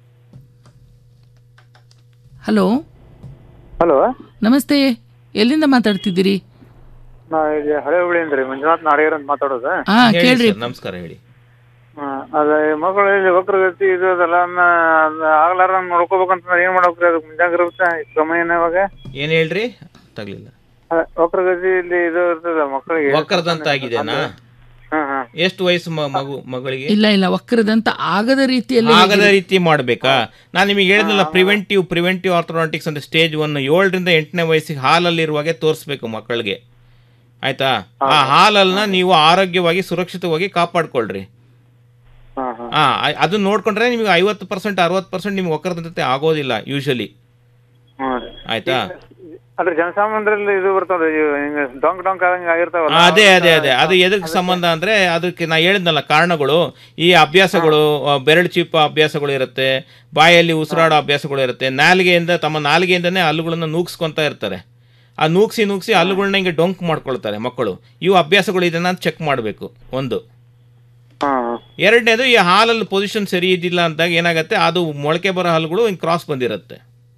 ಹಲೋ ಹಲೋ ನಮಸ್ತೆ ಎಲ್ಲಿಂದ ಮಾತಾಡ್ತಿದ್ದೀರಿ ನಾ ಇಲ್ಲಿ ಹಳೆ ಹುಳಿಯಿಂದ ರೀ ಮಂಜುನಾಥ್ ನಾಡಿಗರ್ ಅಂತ ಮಾತಾಡೋದು ಹಾ ಹೇಳಿ ಕೇಳ್ರಿ ಸರ್, ನಮಸ್ಕಾರ ಹೇಳಿ ಹಾ, ಅದ ಈ ಮಕ್ಕಳು ಇಲ್ಲಿ ವಕ್ರಗತಿ ಇದು ಅದೆಲ್ಲ ಆಗ್ಲಾರ ನೋಡ್ಕೋಬೇಕಂತಂದ್ರೆ ಏನ್ ಮಾಡ್ಬೇಕ್ರಿ ಅದಕ್ಕೆ ಮುಂಜಾಗ್ರತೆ ಕ್ರಮ ಏನ್ ಇವಾಗ ಏನ್ ಹೇಳ್ರಿ ತಗ್ಲಿಲ್ಲ ಅದ ವಕ್ರಗತಿ ಇಲ್ಲಿ ಇದು ಇರ್ತದ ಮಕ್ಕಳಿಗೆ ವಕ್ರದಂತ ಆಗಿದೆನಾ ಹಾ ಹಾ ಎಷ್ಟು ವಯಸ್ಸು ಮ- ಮಗು ಮಗಳಿಗೆ ಇಲ್ಲ ಇಲ್ಲ ವಕ್ರದಂತ ಆಗದ ರೀತಿಯಲ್ಲಿ ಆಗದ ರೀತಿ ಮಾಡಬೇಕಾ ನಾನು ನಿಮಗೆ ಹೇಳಿದ್ನಲ್ಲ ಪ್ರಿವೆಂಟಿವ್ ಪ್ರಿವೆಂಟಿವ್ ಆರ್ಥೋಡಾಂಟಿಕ್ಸ್ ಅಂತ ಸ್ಟೇಜ್ ಒನ್ ಏಳರಿಂದ ಎಂಟನೇ ವಯಸ್ಸಿಗೆ ಹಾಲಲ್ಲಿರುವಾಗೆ ತೋರಿಸ್ಬೇಕು ಮಕ್ಕಳಿಗೆ ಆಯ್ತಾ ಆ ಹಾಲನ್ನ ನೀವು ಆರೋಗ್ಯವಾಗಿ ಸುರಕ್ಷಿತವಾಗಿ ಕಾಪಾಡ್ಕೊಳ್ರಿ ಹಾ ಆ- ಅದನ್ನ ನೋಡ್ಕೊಂಡ್ರೆ ನಿಮಗೆ ಐವತ್ತು ಪರ್ಸೆಂಟ್ ಅರವತ್ತು ಪರ್ಸೆಂಟ್ ನಿಮ್ಗೆ ವಕ್ರದಂತೆ ಆಗೋದಿಲ್ಲ ಯೂಶಲಿ ಆಯ್ತಾ ಅದ್ರ ಜನಸಾಮಾನ್ಯರಲ್ಲಿ ಇದು ಬರ್ತಾವ್ರಿ ಇವು ಹಿಂಗ ಡೊಂಕ್ ಡೊಂಕ್ ಆದಂಗ ಆಗಿರ್ತಾವಲ್ಲ ಅದೇ ಅದೇ ಅದೇ ಅದು ಎದಕ್ಕೆ ಸಂಬಂಧ ಅಂದ್ರೆ ಅದಕ್ಕೆ ನಾ ಹೇಳಿದ್ನಲ್ಲ ಕಾರಣಗಳು ಈ ಅಭ್ಯಾಸಗಳು ಆ, ಬೆರಳು ಚೀಪ ಅಭ್ಯಾಸಗಳು ಇರುತ್ತೆ ಬಾಯಲ್ಲಿ ಉಸಿರಾಡೋ ಅಭ್ಯಾಸಗಳು ಇರುತ್ತೆ ನಾಲಿಗೆಯಿಂದ ತಮ್ಮ ನಾಲಿಗೆಯಿಂದನೇ ಹಲ್ಲುಗಳನ್ನ ನೂಗ್ಸ್ಕೊಂತ ಇರ್ತಾರೆ ಆ ನೂಗ್ಸಿ ನೂಗ್ಸಿ ಹಲ್ಲುಗಳನ್ನ ಹಿಂಗೆ ಡೊಂಕ್ ಮಾಡ್ಕೊಳ್ತಾರೆ ಮಕ್ಕಳು ಇವು ಅಭ್ಯಾಸಗಳು ಇದನ್ನ ಚೆಕ್ ಮಾಡಬೇಕು ಒಂದು ಎರಡನೇದು ಈ ಹಾಲಲ್ಲಿ ಪೊಸಿಷನ್ ಸರಿ ಇದ್ದಿಲ್ಲ ಅಂದಾಗ ಏನಾಗುತ್ತೆ ಅದು ಮೊಳಕೆ ಬರೋ ಹಲ್ಲುಗಳು ಹಿಂಗೆ ಕ್ರಾಸ್ ಬಂದಿರುತ್ತೆ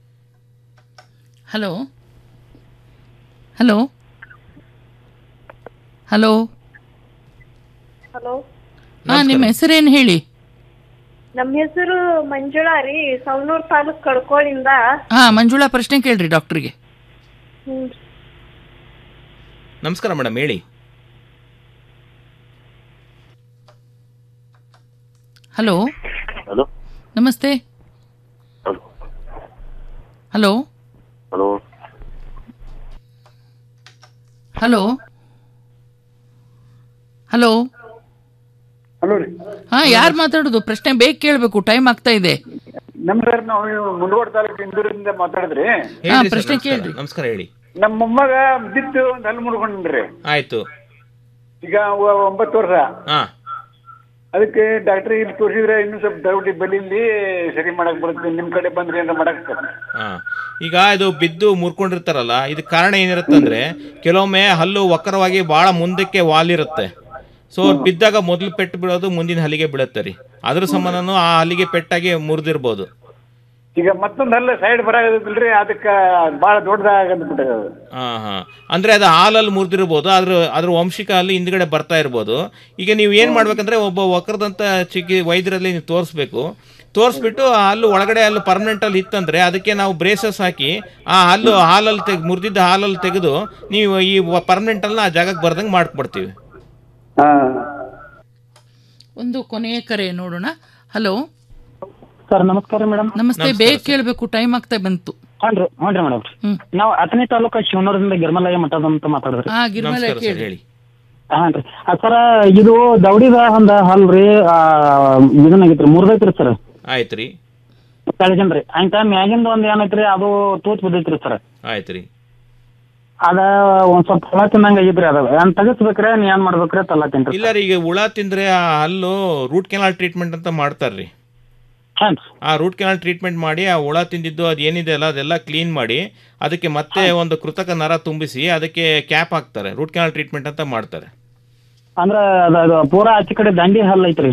ಹಲೋ ಹಲೋ ಹಲೋ ಹಲೋ ಹಾ ನಿಮ್ಮ ಹೆಸರೇನು ಹೇಳಿ ನಮ್ಮ ಹೆಸರು ಮಂಜುಳಾ ರೀ ಸವಣೂರ್ ತಾಲೂಕ್ ಕಡ್ಕೋಳಿಂದ ಹಾ ಮಂಜುಳಾ ಪ್ರಶ್ನೆ ಕೇಳ್ರಿ ಡಾಕ್ಟ್ರಿಗೆ ಹ್ಮ್. ನಮಸ್ಕಾರ ಮೇಡಮ್ ಹೇಳಿ ಹಲೋ ಹಲೋ ನಮಸ್ತೆ hello hello hello hello hello ರೀ ಹಾ ಯಾರು ಮಾತಾಡೋದು ಪ್ರಶ್ನೆ ಬೇಗ ಕೇಳಬೇಕು ಟೈಮ್ ಆಗ್ತಾ ಇದೆ ನಮ್ ಸರ್ ನಾವು ಮುಂಡಗೋಡ ತಾಲೂಕು ಇಂದೂರಿಂದ ಮಾತಾಡಿದ್ರಿ ಹಾ, ಪ್ರಶ್ನೆ ಕೇಳ್ರಿ. ನಮಸ್ಕಾರ ಹೇಳಿ ನಮ್ಮ ಮೊಮ್ಮಗ ಬಿದ್ದು ಒಂದ್ ಹಲ್ಲು ಮುರ್ಕೊಂಡ್ರಿ ಆಯ್ತು ಈಗ ಒ- ಒಂಬತ್ತು ವರ್ಷ ಹಾ ಅದಕ್ಕೆ ಡಾಕ್ಟರ್ ಇಲ್ಲಿ ತೋರಿಸಿದ್ರೆ ಇನ್ನೂ ಸ್ವಲ್ಪ ದೌಡಿ ಬಲಿಲಿ ಸರಿ ಮಾಡಕ್ ಬರುತ್ತೆ ನಿಮ್ ಕಡೆ ಬಂದ್ರಿ ಅಂತ ಮಾಡಕ್ ಹಾ ಈಗ ಇದು ಬಿದ್ದು ಮುರ್ಕೊಂಡಿರ್ತಾರಲ್ಲ ಇದಕ್ಕೆ ಕಾರಣ ಏನಿರುತ್ತಂದ್ರೆ ಕೆಲವೊಮ್ಮೆ ಹಲ್ಲು ವಕ್ರವಾಗಿ ಬಹಳ ಮುಂದಕ್ಕೆ ವಾಲಿರುತ್ತೆ ಸೊ ಬಿದ್ದಾಗ ಮೊದಲು ಪೆಟ್ಟು ಬೀಳೋದು ಮುಂದಿನ ಹಲ್ಲಿಗೆ ಬೀಳುತ್ತೆ ರೀ ಅದ್ರ ಸಂಬಂಧನೂ ಆ ಹಲ್ಲಿಗೆ ಪೆಟ್ಟಾಗಿ ಮುರಿದಿರ್ಬೋದು ಈಗ ಮತ್ತೊಂದ್ ಹಲ್ಲು ಸೈಡ್ ಬರಾಗದಿಲ್ರಿ ಅದಕ್ಕ ಬಾಳ ದೊಡ್ಡದಾಗಂದ್ಬಿಟ್ಟದ ಅದು ಹಾ ಹಾ ಅಂದ್ರೆ ಅದು ಹಾಲಲ್ಲಿ ಮುರಿದಿರ್ಬೋದು ಅದ್ರ ಅದ್ರ ವಂಶಿಕ ಅಲ್ಲಿ ಹಿಂದ್ಗಡೆ ಬರ್ತಾ ಇರ್ಬೋದು ಈಗ ನೀವು ಏನು ಮಾಡ್ಬೇಕಂದ್ರೆ ಒಬ್ಬ ವಕ್ರದಂತ ಚಿಕಿ ವೈದ್ಯರಲ್ಲಿ ನೀವು ತೋರಿಸ್ಬೇಕು ತೋರಿಸ್ಬಿಟ್ಟು ಆ ಹಲ್ಲು ಒಳಗಡೆ ಹಲ್ಲು ಪರ್ಮನೆಂಟ್ ಅಲ್ಲಿ ಇತ್ತಂದ್ರೆ ಅದಕ್ಕೆ ನಾವು ಬ್ರೇಸಸ್ ಹಾಕಿ ಆ ಹಲ್ಲು ಹಾಲಲ್ಲಿ ತೆಗ್ ಮುರಿದಿದ್ದ ಹಾಲಲ್ಲಿ ತೆಗೆದು ನೀವು ಈ ಪರ್ಮನೆಂಟ್ ಅನ್ನ ಆ ಜಾಗಕ್ಕೆ ಬರ್ದಂಗೆ ಮಾಡ್ಕೊಡ್ತೀವಿ ಒಂದು ಕೊನೆಯ ಕರೆ ನೋಡೋಣ ಹಲೋ ಸರ್ ನಮಸ್ಕಾರ ಮೇಡಮ್ ನಮಸ್ತೆ ಬೇಗ ಕೇಳಬೇಕು ಟೈಮ್ ಆಗ್ತಾ ಬಂತು ಹ್ಞೂ ಹ್ಞೂ ಮೇಡಮ್ ನಾವು ಹತ್ತನೇ ತಾಲೂಕು ಶಿವನೂರದಿಂದ ಗಿರ್ಮಲಯ್ಯ ಮಠದ ಅಂತ ಮಾತಾಡಿದ್ರಿ ಹಾ ಗಿರ್ಮಲ ಕೇಳಿ ಹಾಂ ರೀ ಸರ ಇದು ದೌಡಿದ ಒಂದ ಹಲ್ರಿ ಆ, ಇದನ್ನಾಗೈತ್ರಿ ಮುರ್ದೈತ್ರಿ ಸರ್ ಆಯ್ತು ರೀ ಕೆಳಗಿಂದ್ರಿ ಆಯ್ತಾ ಮ್ಯಾಗಿಂದ ಒಂದ್ ಏನೈತ್ರಿ ಅದು ತೂತ್ ಬಿದ್ದೈತ್ರಿ ಸರ್ ಆಯ್ತು ರೀ ಅದ ಒಂದ್ ಸ್ವಲ್ಪ ಹುಳ ತಿನ್ನಂಗ ಆಗೈತ್ರಿ ಅದ ಏನ್ ತೆಗಿಸ್ಬೇಕ್ರಿ ನೀ ಏನ್ ಮಾಡ್ಬೇಕ್ರಿ ತಲ್ಲತ್ತೇನ್ರಿ ಇಲ್ಲ ರೀ ಈಗ ಹುಳ ತಿಂದ್ರೆ ಆ ಹಲ್ಲು ರೂಟ್ ಕೆನಾಲ್ ಟ್ರೀಟ್ಮೆಂಟ್ ಅಂತ ಮಾಡ್ತಾರ್ರಿ ಆ ರೂಟ್ ಕೆನಾಲ್ ಟ್ರೀಟ್ಮೆಂಟ್ ಮಾಡಿ ಆ ಹುಳ ತಿಂದಿದ್ದು ಅದು ಏನಿದೆ ಅಲ್ಲ ಅದೆಲ್ಲ ಕ್ಲೀನ್ ಮಾಡಿ ಅದಕ್ಕೆ ಮತ್ತೆ ಒಂದು ಕೃತಕ ನರ ತುಂಬಿಸಿ ಅದಕ್ಕೆ ಕ್ಯಾಪ್ ಹಾಕ್ತಾರೆ ರೂಟ್ ಕೆನಾಲ್ ಟ್ರೀಟ್ಮೆಂಟ್ ಅಂತ ಮಾಡ್ತಾರೆ ಅಂದ್ರ ಅದ ಅದು ಪೂರಾ ಆಚೆ ಕಡೆ ದಂಡಿ ಹಲ್ ಐತ್ರಿ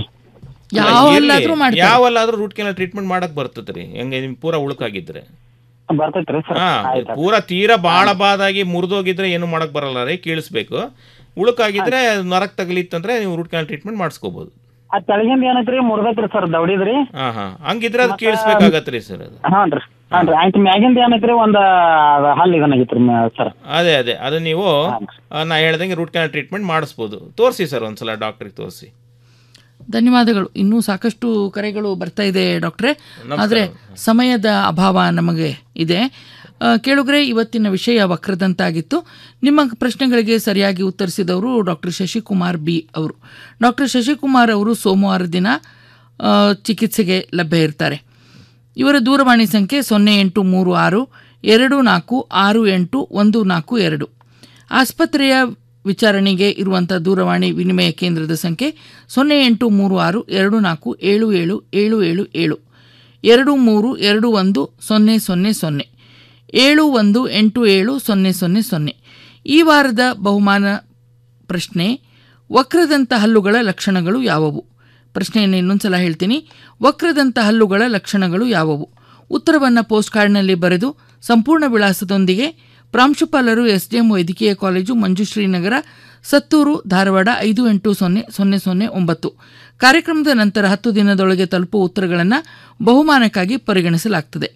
ಇರ್ಲಿ, ಯಾವಲ್ಲಾದ್ರೂ ರೂಟ್ ಕೆನಾಲ್ ಟ್ರೀಟ್ಮೆಂಟ್ ಮಾಡಕ್ ಬರ್ತದೆ ರೀ ಹೆಂಗೆ ನಿಮ್ ಪೂರಾ ಉಳುಕಾಗಿದ್ರೆ ಬರ್ತೈತ್ರಿ ಸರ್ ಹಾ ಪೂರಾ ತೀರಾ ಬಾಳ ಬಾದಾಗಿ ಮುರಿದೋಗಿದ್ರೆ ಏನು ಮಾಡಕ್ ಬರಲ್ಲ ರೀ ಕೀಳಿಸ್ಬೇಕು ಉಳುಕಾಗಿದ್ರೆ ನರಕ್ ತಗಲಿತ್ತಂದ್ರೆ ನೀವು ರೂಟ್ ಕೆನಾಲ್ ಟ್ರೀಟ್ಮೆಂಟ್ ಮಾಡಿಸ್ಕೋಬಹುದು ಆ ತೆಳಗಿಂದ ಏನೈತ್ರಿ ಮುರ್ದೈತ್ರಿ ಸರ್ ದೌಡಿದ್ರಿ ಹಾ ಹಾ ಹಂಗಿದ್ರೆ ಅದು ಕೀಳಿಸ್ಬೇಕಾಗತ್ರಿ ಸರ್ ಅದು ಹಾನ್ರಿ ಹಾನ್ರಿ ಆಯ್ತು ಮ್ಯಾಗಿಂದ ಏನೈತ್ರಿ ಒಂದ್ ಹಲ್ ಇದನ್ನಾಗೈತ್ರಿ ಸರ್ ಅದೇ ಅದೇ ಅದು ನೀವು ಆ, ನಾ ಹೇಳ್ದಂಗೆ ರೂಟ್ ಕೆನಾಲ್ ಟ್ರೀಟ್ಮೆಂಟ್ ಮಾಡಿಸ್ಬೋದು ತೋರಿಸಿ ಸರ್ ಒಂದ್ಸಲ ಡಾಕ್ಟ್ರಿಗೆ ತೋರಿಸಿ ಧನ್ಯವಾದಗಳು ಇನ್ನೂ ಸಾಕಷ್ಟು ಕರೆಗಳು ಬರ್ತಾ ಇದೆ ಡಾಕ್ಟ್ರೆ ನಮಸ್ಕಾರ. ಆದರೆ ಸಮಯದ ಅಭಾವ ನಮಗೆ ಇದೆ ಆ, ಕೇಳುಗರೆ ಇವತ್ತಿನ ವಿಷಯ ವಕ್ರದಂತಾಗಿತ್ತು ನಿಮ್ಮ ಪ್ರಶ್ನೆಗಳಿಗೆ ಸರಿಯಾಗಿ ಉತ್ತರಿಸಿದವರು ಡಾಕ್ಟರ್ ಶಶಿಕುಮಾರ್ ಬಿ ಅವರು ಡಾಕ್ಟರ್ ಶಶಿಕುಮಾರ್ ಅವರು ಸೋಮವಾರ ದಿನ ಆ, ಚಿಕಿತ್ಸೆಗೆ ಲಭ್ಯ ಇರ್ತಾರೆ ಇವರ ದೂರವಾಣಿ ಸಂಖ್ಯೆ ಸೊನ್ನೆ ಎಂಟು ಮೂರು ಆರು ಎರಡು ನಾಲ್ಕು ಆರು ಎಂಟು ಒಂದು ನಾಲ್ಕು ಎರಡು ಆಸ್ಪತ್ರೆಯ ವಿಚಾರಣೆಗೆ ಇರುವಂಥ ದೂರವಾಣಿ ವಿನಿಮಯ ಕೇಂದ್ರದ ಸಂಖ್ಯೆ ಸೊನ್ನೆ ಎಂಟು ಮೂರು ಆರು ಎರಡು ನಾಲ್ಕು ಏಳು ಏಳು ಏಳು ಏಳು ಏಳು ಎರಡು ಮೂರು ಎರಡು ಒಂದು ಸೊನ್ನೆ ಸೊನ್ನೆ ಸೊನ್ನೆ ಏಳು ಒಂದು ಎಂಟು ಏಳು ಸೊನ್ನೆ ಸೊನ್ನೆ ಸೊನ್ನೆ ಈ ವಾರದ ಬಹುಮಾನ ಪ್ರಶ್ನೆ ವಕ್ರದಂತ ಹಲ್ಲುಗಳ ಲಕ್ಷಣಗಳು ಯಾವುವು ಪ್ರಶ್ನೆಯನ್ನು ಇನ್ನೊಂದ್ಸಲ ಹೇಳ್ತೀನಿ ವಕ್ರದಂತ ಹಲ್ಲುಗಳ ಲಕ್ಷಣಗಳು ಯಾವುವು ಉತ್ತರವನ್ನು ಪೋಸ್ಟ್ ಕಾರ್ಡ್ನಲ್ಲಿ ಬರೆದು ಸಂಪೂರ್ಣ ವಿಳಾಸದೊಂದಿಗೆ ಪ್ರಾಂಶುಪಾಲರು ಎಸ್ಡಿಎಂ ವೈದ್ಯಕೀಯ ಕಾಲೇಜು ಮಂಜುಶ್ರೀ ನಗರ ಸತ್ತೂರು ಧಾರವಾಡ ಐದು ಎಂಟು ಸೊನ್ನೆ ಸೊನ್ನೆ ಸೊನ್ನೆ ಒಂಬತ್ತು ಕಾರ್ಯಕ್ರಮದ ನಂತರ ಹತ್ತು ದಿನದೊಳಗೆ ತಲುಪುವ ಉತ್ತರಗಳನ್ನು ಬಹುಮಾನಕ್ಕಾಗಿ ಪರಿಗಣಿಸಲಾಗ್ತದೆ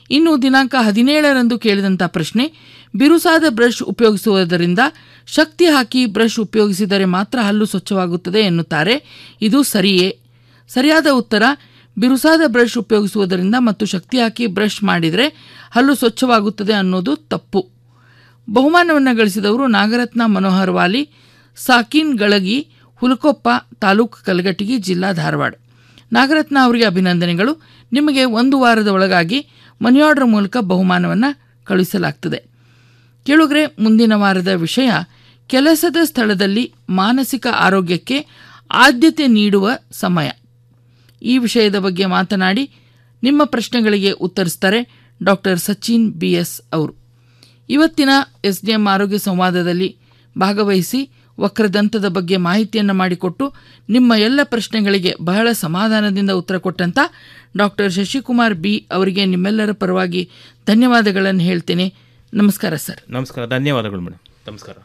ಇನ್ನು ದಿನಾಂಕ ಹದಿನೇಳರಂದು ಕೇಳಿದಂಥ ಪ್ರಶ್ನೆ ಬಿರುಸಾದ ಬ್ರಷ್ ಉಪಯೋಗಿಸುವುದರಿಂದ ಶಕ್ತಿ ಹಾಕಿ ಬ್ರಷ್ ಉಪಯೋಗಿಸಿದರೆ ಮಾತ್ರ ಹಲ್ಲು ಸ್ವಚ್ಛವಾಗುತ್ತದೆ ಎನ್ನುತ್ತಾರೆ ಇದು ಸರಿಯೇ ಸರಿಯಾದ ಉತ್ತರ ಬಿರುಸಾದ ಬ್ರಷ್ ಉಪಯೋಗಿಸುವುದರಿಂದ ಮತ್ತು ಶಕ್ತಿ ಹಾಕಿ ಬ್ರಷ್ ಮಾಡಿದರೆ ಹಲ್ಲು ಸ್ವಚ್ಛವಾಗುತ್ತದೆ ಅನ್ನೋದು ತಪ್ಪು ಬಹುಮಾನವನ್ನು ಗಳಿಸಿದವರು ನಾಗರತ್ನ ಮನೋಹರ್ ವಾಲಿ ಸಾಕಿನ್ ಗಳಗಿ ಹುಲಕೊಪ್ಪ ತಾಲೂಕು ಕಲಗಟಗಿ ಜಿಲ್ಲಾ ಧಾರವಾಡ ನಾಗರತ್ನ ಅವರಿಗೆ ಅಭಿನಂದನೆಗಳು ನಿಮಗೆ ಒಂದು ವಾರದ ಒಳಗಾಗಿ ಮನಿ ಆರ್ಡರ್ ಮೂಲಕ ಬಹುಮಾನವನ್ನು ಕಳುಹಿಸಲಾಗ್ತದೆ ಕೇಳುಗರೆ ಮುಂದಿನ ವಾರದ ವಿಷಯ ಕೆಲಸದ ಸ್ಥಳದಲ್ಲಿ ಮಾನಸಿಕ ಆರೋಗ್ಯಕ್ಕೆ ಆದ್ಯತೆ ನೀಡುವ ಸಮಯ ಈ ವಿಷಯದ ಬಗ್ಗೆ ಮಾತನಾಡಿ ನಿಮ್ಮ ಪ್ರಶ್ನೆಗಳಿಗೆ ಉತ್ತರಿಸ್ತಾರೆ ಡಾಕ್ಟರ್ ಸಚಿನ್ ಬಿ ಎಸ್ ಅವರು ಇವತ್ತಿನ ಎಸ್ ಡಿ ಎಂ ಆರೋಗ್ಯ ಸಂವಾದದಲ್ಲಿ ಭಾಗವಹಿಸಿ ವಕ್ರದಂತದ ಬಗ್ಗೆ ಮಾಹಿತಿಯನ್ನು ಮಾಡಿಕೊಟ್ಟು ನಿಮ್ಮ ಎಲ್ಲ ಪ್ರಶ್ನೆಗಳಿಗೆ ಬಹಳ ಸಮಾಧಾನದಿಂದ ಉತ್ತರ ಕೊಟ್ಟಂತ ಡಾಕ್ಟರ್ ಶಶಿಕುಮಾರ್ ಬಿ ಅವರಿಗೆ ನಿಮ್ಮೆಲ್ಲರ ಪರವಾಗಿ ಧನ್ಯವಾದಗಳನ್ನು ಹೇಳ್ತೇನೆ ನಮಸ್ಕಾರ ಸರ್ ನಮಸ್ಕಾರ ಧನ್ಯವಾದಗಳು ಮೇಡಮ್ ನಮಸ್ಕಾರ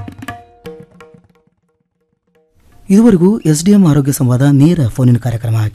ಇದುವರೆಗೂ ಎಸ್ಡಿಎಂ ಆರೋಗ್ಯ ಸಂವಾದ ನೇರ ಫೋನಿನ ಕಾರ್ಯಕ್ರಮ